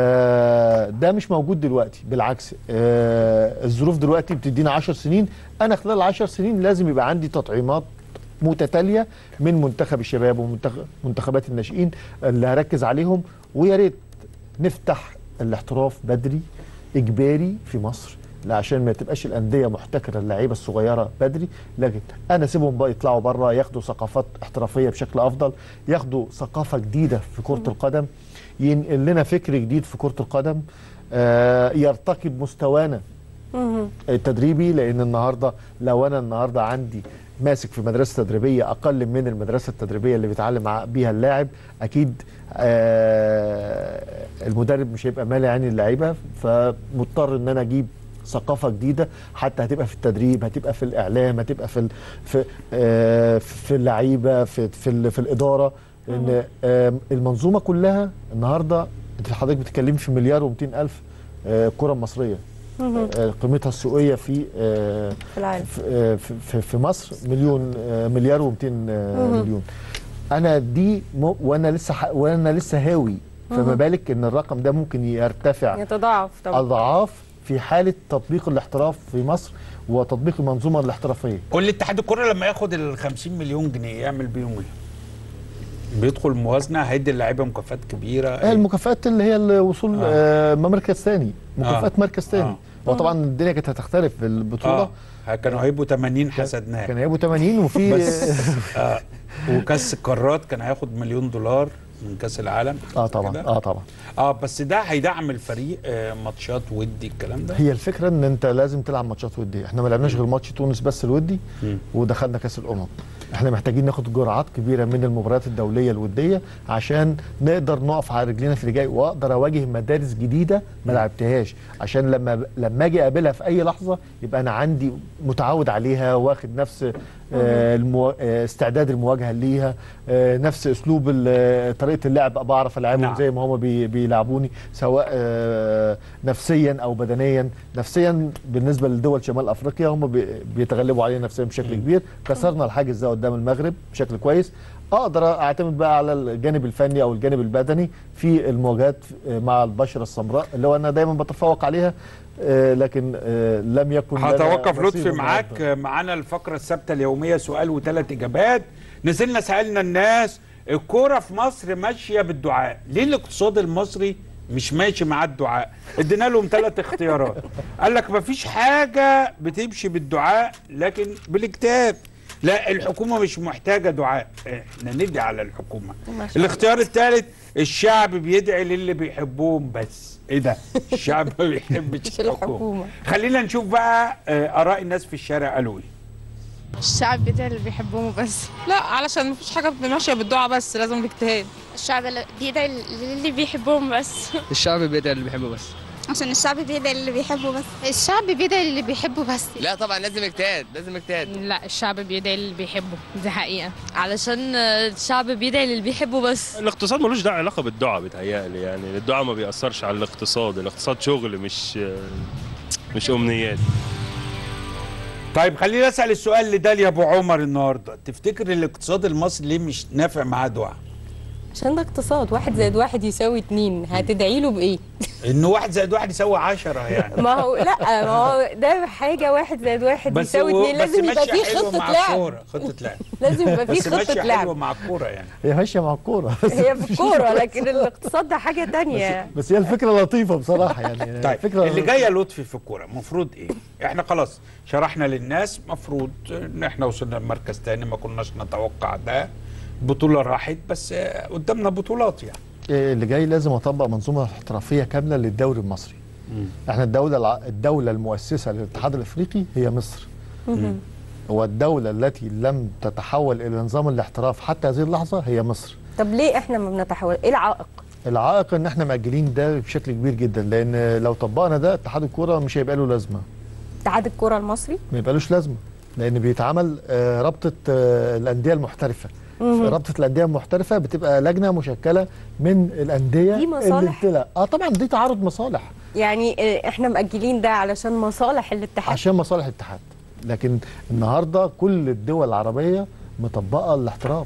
فده مش موجود دلوقتي بالعكس آه الظروف دلوقتي بتدينا 10 سنين انا خلال ال 10 سنين لازم يبقى عندي تطعيمات متتاليه من منتخب الشباب ومنتخبات الناشئين اللي هركز عليهم ويا ريت نفتح الاحتراف بدري اجباري في مصر لا عشان ما تبقاش الانديه محتكره اللعيبه الصغيره بدري لكن انا سيبهم بقى يطلعوا بره ياخدوا ثقافات احترافيه بشكل افضل ياخدوا ثقافه جديده في كره القدم ينقل لنا فكر جديد في كره القدم آه يرتقي بمستوانا التدريبي لان النهارده لو انا النهارده عندي ماسك في مدرسه تدريبيه اقل من المدرسه التدريبيه اللي بيتعلم مع- بيها اللاعب اكيد آه المدرب مش هيبقى مالي عين اللعيبه فمضطر ان انا اجيب ثقافه جديده حتى هتبقى في التدريب هتبقى في الاعلام هتبقى في ال- في آه في اللعيبه في في, ال- في الاداره ان آه المنظومه كلها النهارده انت حضرتك بتتكلمي في مليار و200 الف آه كره مصريه آه، قيمتها السوقيه في آه، في العالم في- آه، في- في في مصر مليون آه، مليار و200 مليون انا دي م... وانا لسه ح... وانا لسه هاوي فما بالك ان الرقم ده ممكن يرتفع يتضاعف طبعا اضعاف في حاله تطبيق الاحتراف في مصر وتطبيق المنظومه الاحترافيه قول لي اتحاد الكره لما ياخد ال 50 مليون جنيه يعمل بيهم ايه؟ بيدخل موازنه هيدي اللعيبه مكافآت كبيره آه، المكافآت اللي هي الوصول آه. آه. مركز ثاني مكافآت آه. مركز ثاني آه. وطبعا الدنيا كانت هتختلف في البطوله اه كانوا هيبقوا 80 حسدناه كان هيبقوا 80 وفي بس آه وكاس القارات كان هياخد مليون دولار من كاس العالم اه طبعا كده؟ اه طبعا اه بس ده هيدعم الفريق آه ماتشات ودي الكلام ده هي الفكره ان انت لازم تلعب ماتشات وديه احنا ما لعبناش غير ماتش تونس بس الودي مم. ودخلنا كاس الامم احنا محتاجين ناخد جرعات كبيره من المباريات الدوليه الوديه عشان نقدر نقف على رجلينا في اللي جاي واقدر اواجه مدارس جديده ما لعبتهاش عشان لما لما اجي اقابلها في اي لحظه يبقى انا عندي متعود عليها واخد نفس آه، المو... آه، استعداد المواجهه ليها آه، نفس اسلوب ال- آه، طريقه اللعب أبقى بعرف العبهم نعم. زي ما هم بي... بيلعبوني سواء آه، نفسيا او بدنيا نفسيا بالنسبه لدول شمال افريقيا هم بي... بيتغلبوا علينا نفسيا بشكل كبير كسرنا الحاجز ده قدام المغرب بشكل كويس اقدر اعتمد بقى على الجانب الفني او الجانب البدني في المواجهات مع البشره السمراء اللي هو انا دايما بتفوق عليها آه، لكن آه، لم يكن لنا هتوقف نصيب لطفي معاك النهاردة. آه، معانا الفقره الثابته اليوميه سؤال وثلاث اجابات نزلنا سالنا الناس الكوره في مصر ماشيه بالدعاء ليه الاقتصاد المصري مش ماشي مع الدعاء ادينا لهم ثلاث اختيارات قال لك مفيش حاجه بتمشي بالدعاء لكن بالاجتهاد لا الحكومه مش محتاجه دعاء احنا ندعي على الحكومه ما شاء الاختيار الثالث الشعب بيدعي للي بيحبوهم بس ايه ده الشعب ما بيحبش مش الحكومه الحكومة. خلينا نشوف بقى آه، اراء الناس في الشارع قالوا ايه الشعب بتاع اللي بيحبهم بس لا علشان مفيش حاجه ماشيه بالدعاء بس لازم الاجتهاد الشعب اللي بيدعي للي بيحبهم بس الشعب بيدعي اللي بيحبه بس عشان الشعب بيدعي اللي بيحبه بس الشعب بيدعي اللي بيحبه بس لا طبعا لازم اجتهاد لازم اجتهاد لا الشعب بيدعي اللي بيحبه دي حقيقة علشان الشعب بيدعي للي بيحبه بس الاقتصاد ملوش دعوه علاقه بالدعاء بيتهيألي يعني الدعاء ما بيأثرش على الاقتصاد الاقتصاد شغل مش مش امنيات طيب خليني اسال السؤال لداليا ابو عمر النهارده تفتكر الاقتصاد المصري ليه مش نافع معاه دعاء عشان ده اقتصاد واحد زائد واحد يساوي اتنين هتدعي له بايه؟ انه واحد زائد واحد يساوي عشرة يعني ما هو لا ما هو ده حاجه واحد زائد واحد بس يساوي هو- اتنين بس لازم يبقى ماشية فيه حلوة خطه مع لعب الكورة، خطه لعب لازم يبقى فيه بس خطه ماشية لعب حلوه مع الكوره يعني هي ماشيه مع الكوره هي في الكوره لكن الاقتصاد ده حاجه تانية بس هي الفكره لطيفه بصراحه يعني طيب فكره اللي جايه لطفي في الكوره المفروض ايه؟ احنا خلاص شرحنا للناس مفروض ان احنا وصلنا لمركز تاني ما كناش نتوقع ده بطوله راحت بس آه، قدامنا بطولات يعني اللي جاي لازم اطبق منظومه احترافيه كامله للدوري المصري احنا الدوله الع- الدوله المؤسسه للاتحاد الافريقي هي مصر هو الدوله التي لم تتحول الى نظام الاحتراف حتى هذه اللحظه هي مصر طب ليه احنا ما بنتحول ايه العائق؟ العائق ان احنا مأجلين ده بشكل كبير جدا لان لو طبقنا ده اتحاد الكوره مش هيبقى له لازمه اتحاد الكوره المصري ما يبقالوش لازمه لان بيتعمل آه، رابطه آه، الانديه المحترفه رابطه الانديه المحترفه بتبقى لجنه مشكله من الانديه دي مصالح؟ اللي بتلا- اه طبعا دي تعارض مصالح يعني اه، احنا مأجلين ده علشان مصالح الاتحاد عشان مصالح الاتحاد لكن النهارده كل الدول العربيه مطبقه الاحتراف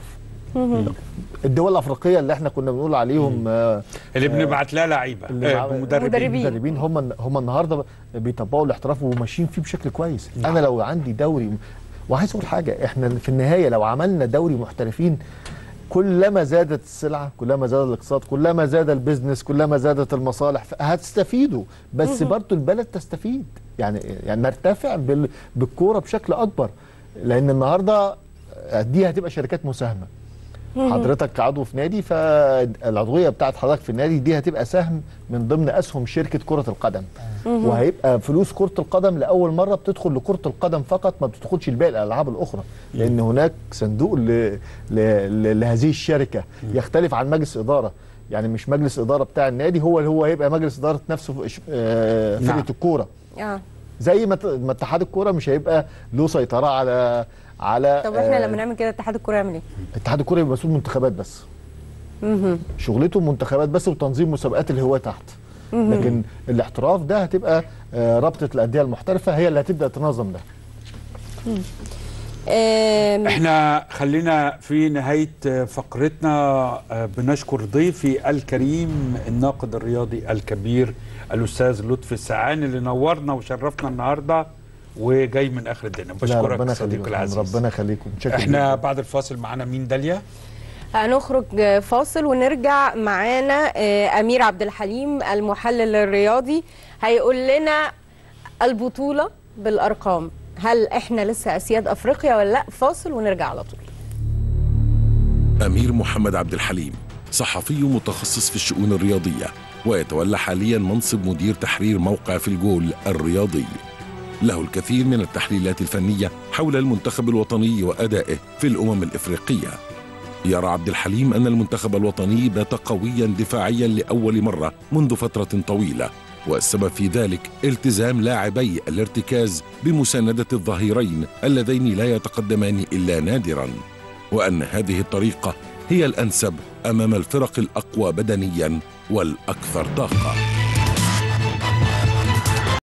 الدول الافريقيه اللي احنا كنا بنقول عليهم آه اللي بنبعت لها لعيبه اللي آه، مع- مدربين مدربين. المدربين هم هم النهارده بيطبقوا الاحتراف وماشيين فيه بشكل كويس انا لو عندي دوري وعايز اقول حاجه احنا في النهايه لو عملنا دوري محترفين كلما زادت السلعه كلما زاد الاقتصاد كلما زاد البيزنس كلما زادت المصالح هتستفيدوا بس برضه البلد تستفيد يعني يعني نرتفع بال- بالكوره بشكل اكبر لان النهارده دي هتبقى شركات مساهمه حضرتك كعضو في نادي فالعضويه بتاعت حضرتك في النادي دي هتبقى سهم من ضمن اسهم شركه كره القدم وهيبقى فلوس كره القدم لاول مره بتدخل لكره القدم فقط ما بتدخلش لباقي الالعاب الاخرى لان هناك صندوق ل... ل... ل... لهذه الشركه يختلف عن مجلس اداره يعني مش مجلس اداره بتاع النادي هو اللي هو هيبقى مجلس اداره نفسه في ش- آه، فرقه نعم. الكوره اه زي ما ت- ما اتحاد الكوره مش هيبقى له سيطره على على طب احنا آه، لما نعمل كده اتحاد الكوره يعمل ايه؟ اتحاد الكوره يبقى مسؤول منتخبات بس شغلته منتخبات بس وتنظيم مسابقات الهواة تحت لكن الاحتراف ده هتبقى آه، رابطه الانديه المحترفه هي اللي هتبدا تنظم ده آم، احنا خلينا في نهاية فقرتنا آه، بنشكر ضيفي الكريم الناقد الرياضي الكبير الأستاذ لطفي السعاني اللي نورنا وشرفنا النهاردة وجاي من آخر الدنيا لا بشكرك ربنا صديقي يخليكم العزيز ربنا يخليكم متشكر احنا جداً. بعد الفاصل معانا مين داليا هنخرج فاصل ونرجع معانا آه، امير عبد الحليم المحلل الرياضي هيقول لنا البطوله بالارقام هل احنا لسه اسياد افريقيا ولا لا فاصل ونرجع على طول أمير محمد عبد الحليم صحفي متخصص في الشؤون الرياضية ويتولى حاليا منصب مدير تحرير موقع في الجول الرياضي له الكثير من التحليلات الفنية حول المنتخب الوطني وأدائه في الأمم الإفريقية يرى عبد الحليم أن المنتخب الوطني بات قويا دفاعيا لأول مرة منذ فترة طويلة والسبب في ذلك التزام لاعبي الارتكاز بمساندة الظهيرين اللذين لا يتقدمان إلا نادراً وان هذه الطريقه هي الانسب امام الفرق الاقوى بدنيا والاكثر طاقه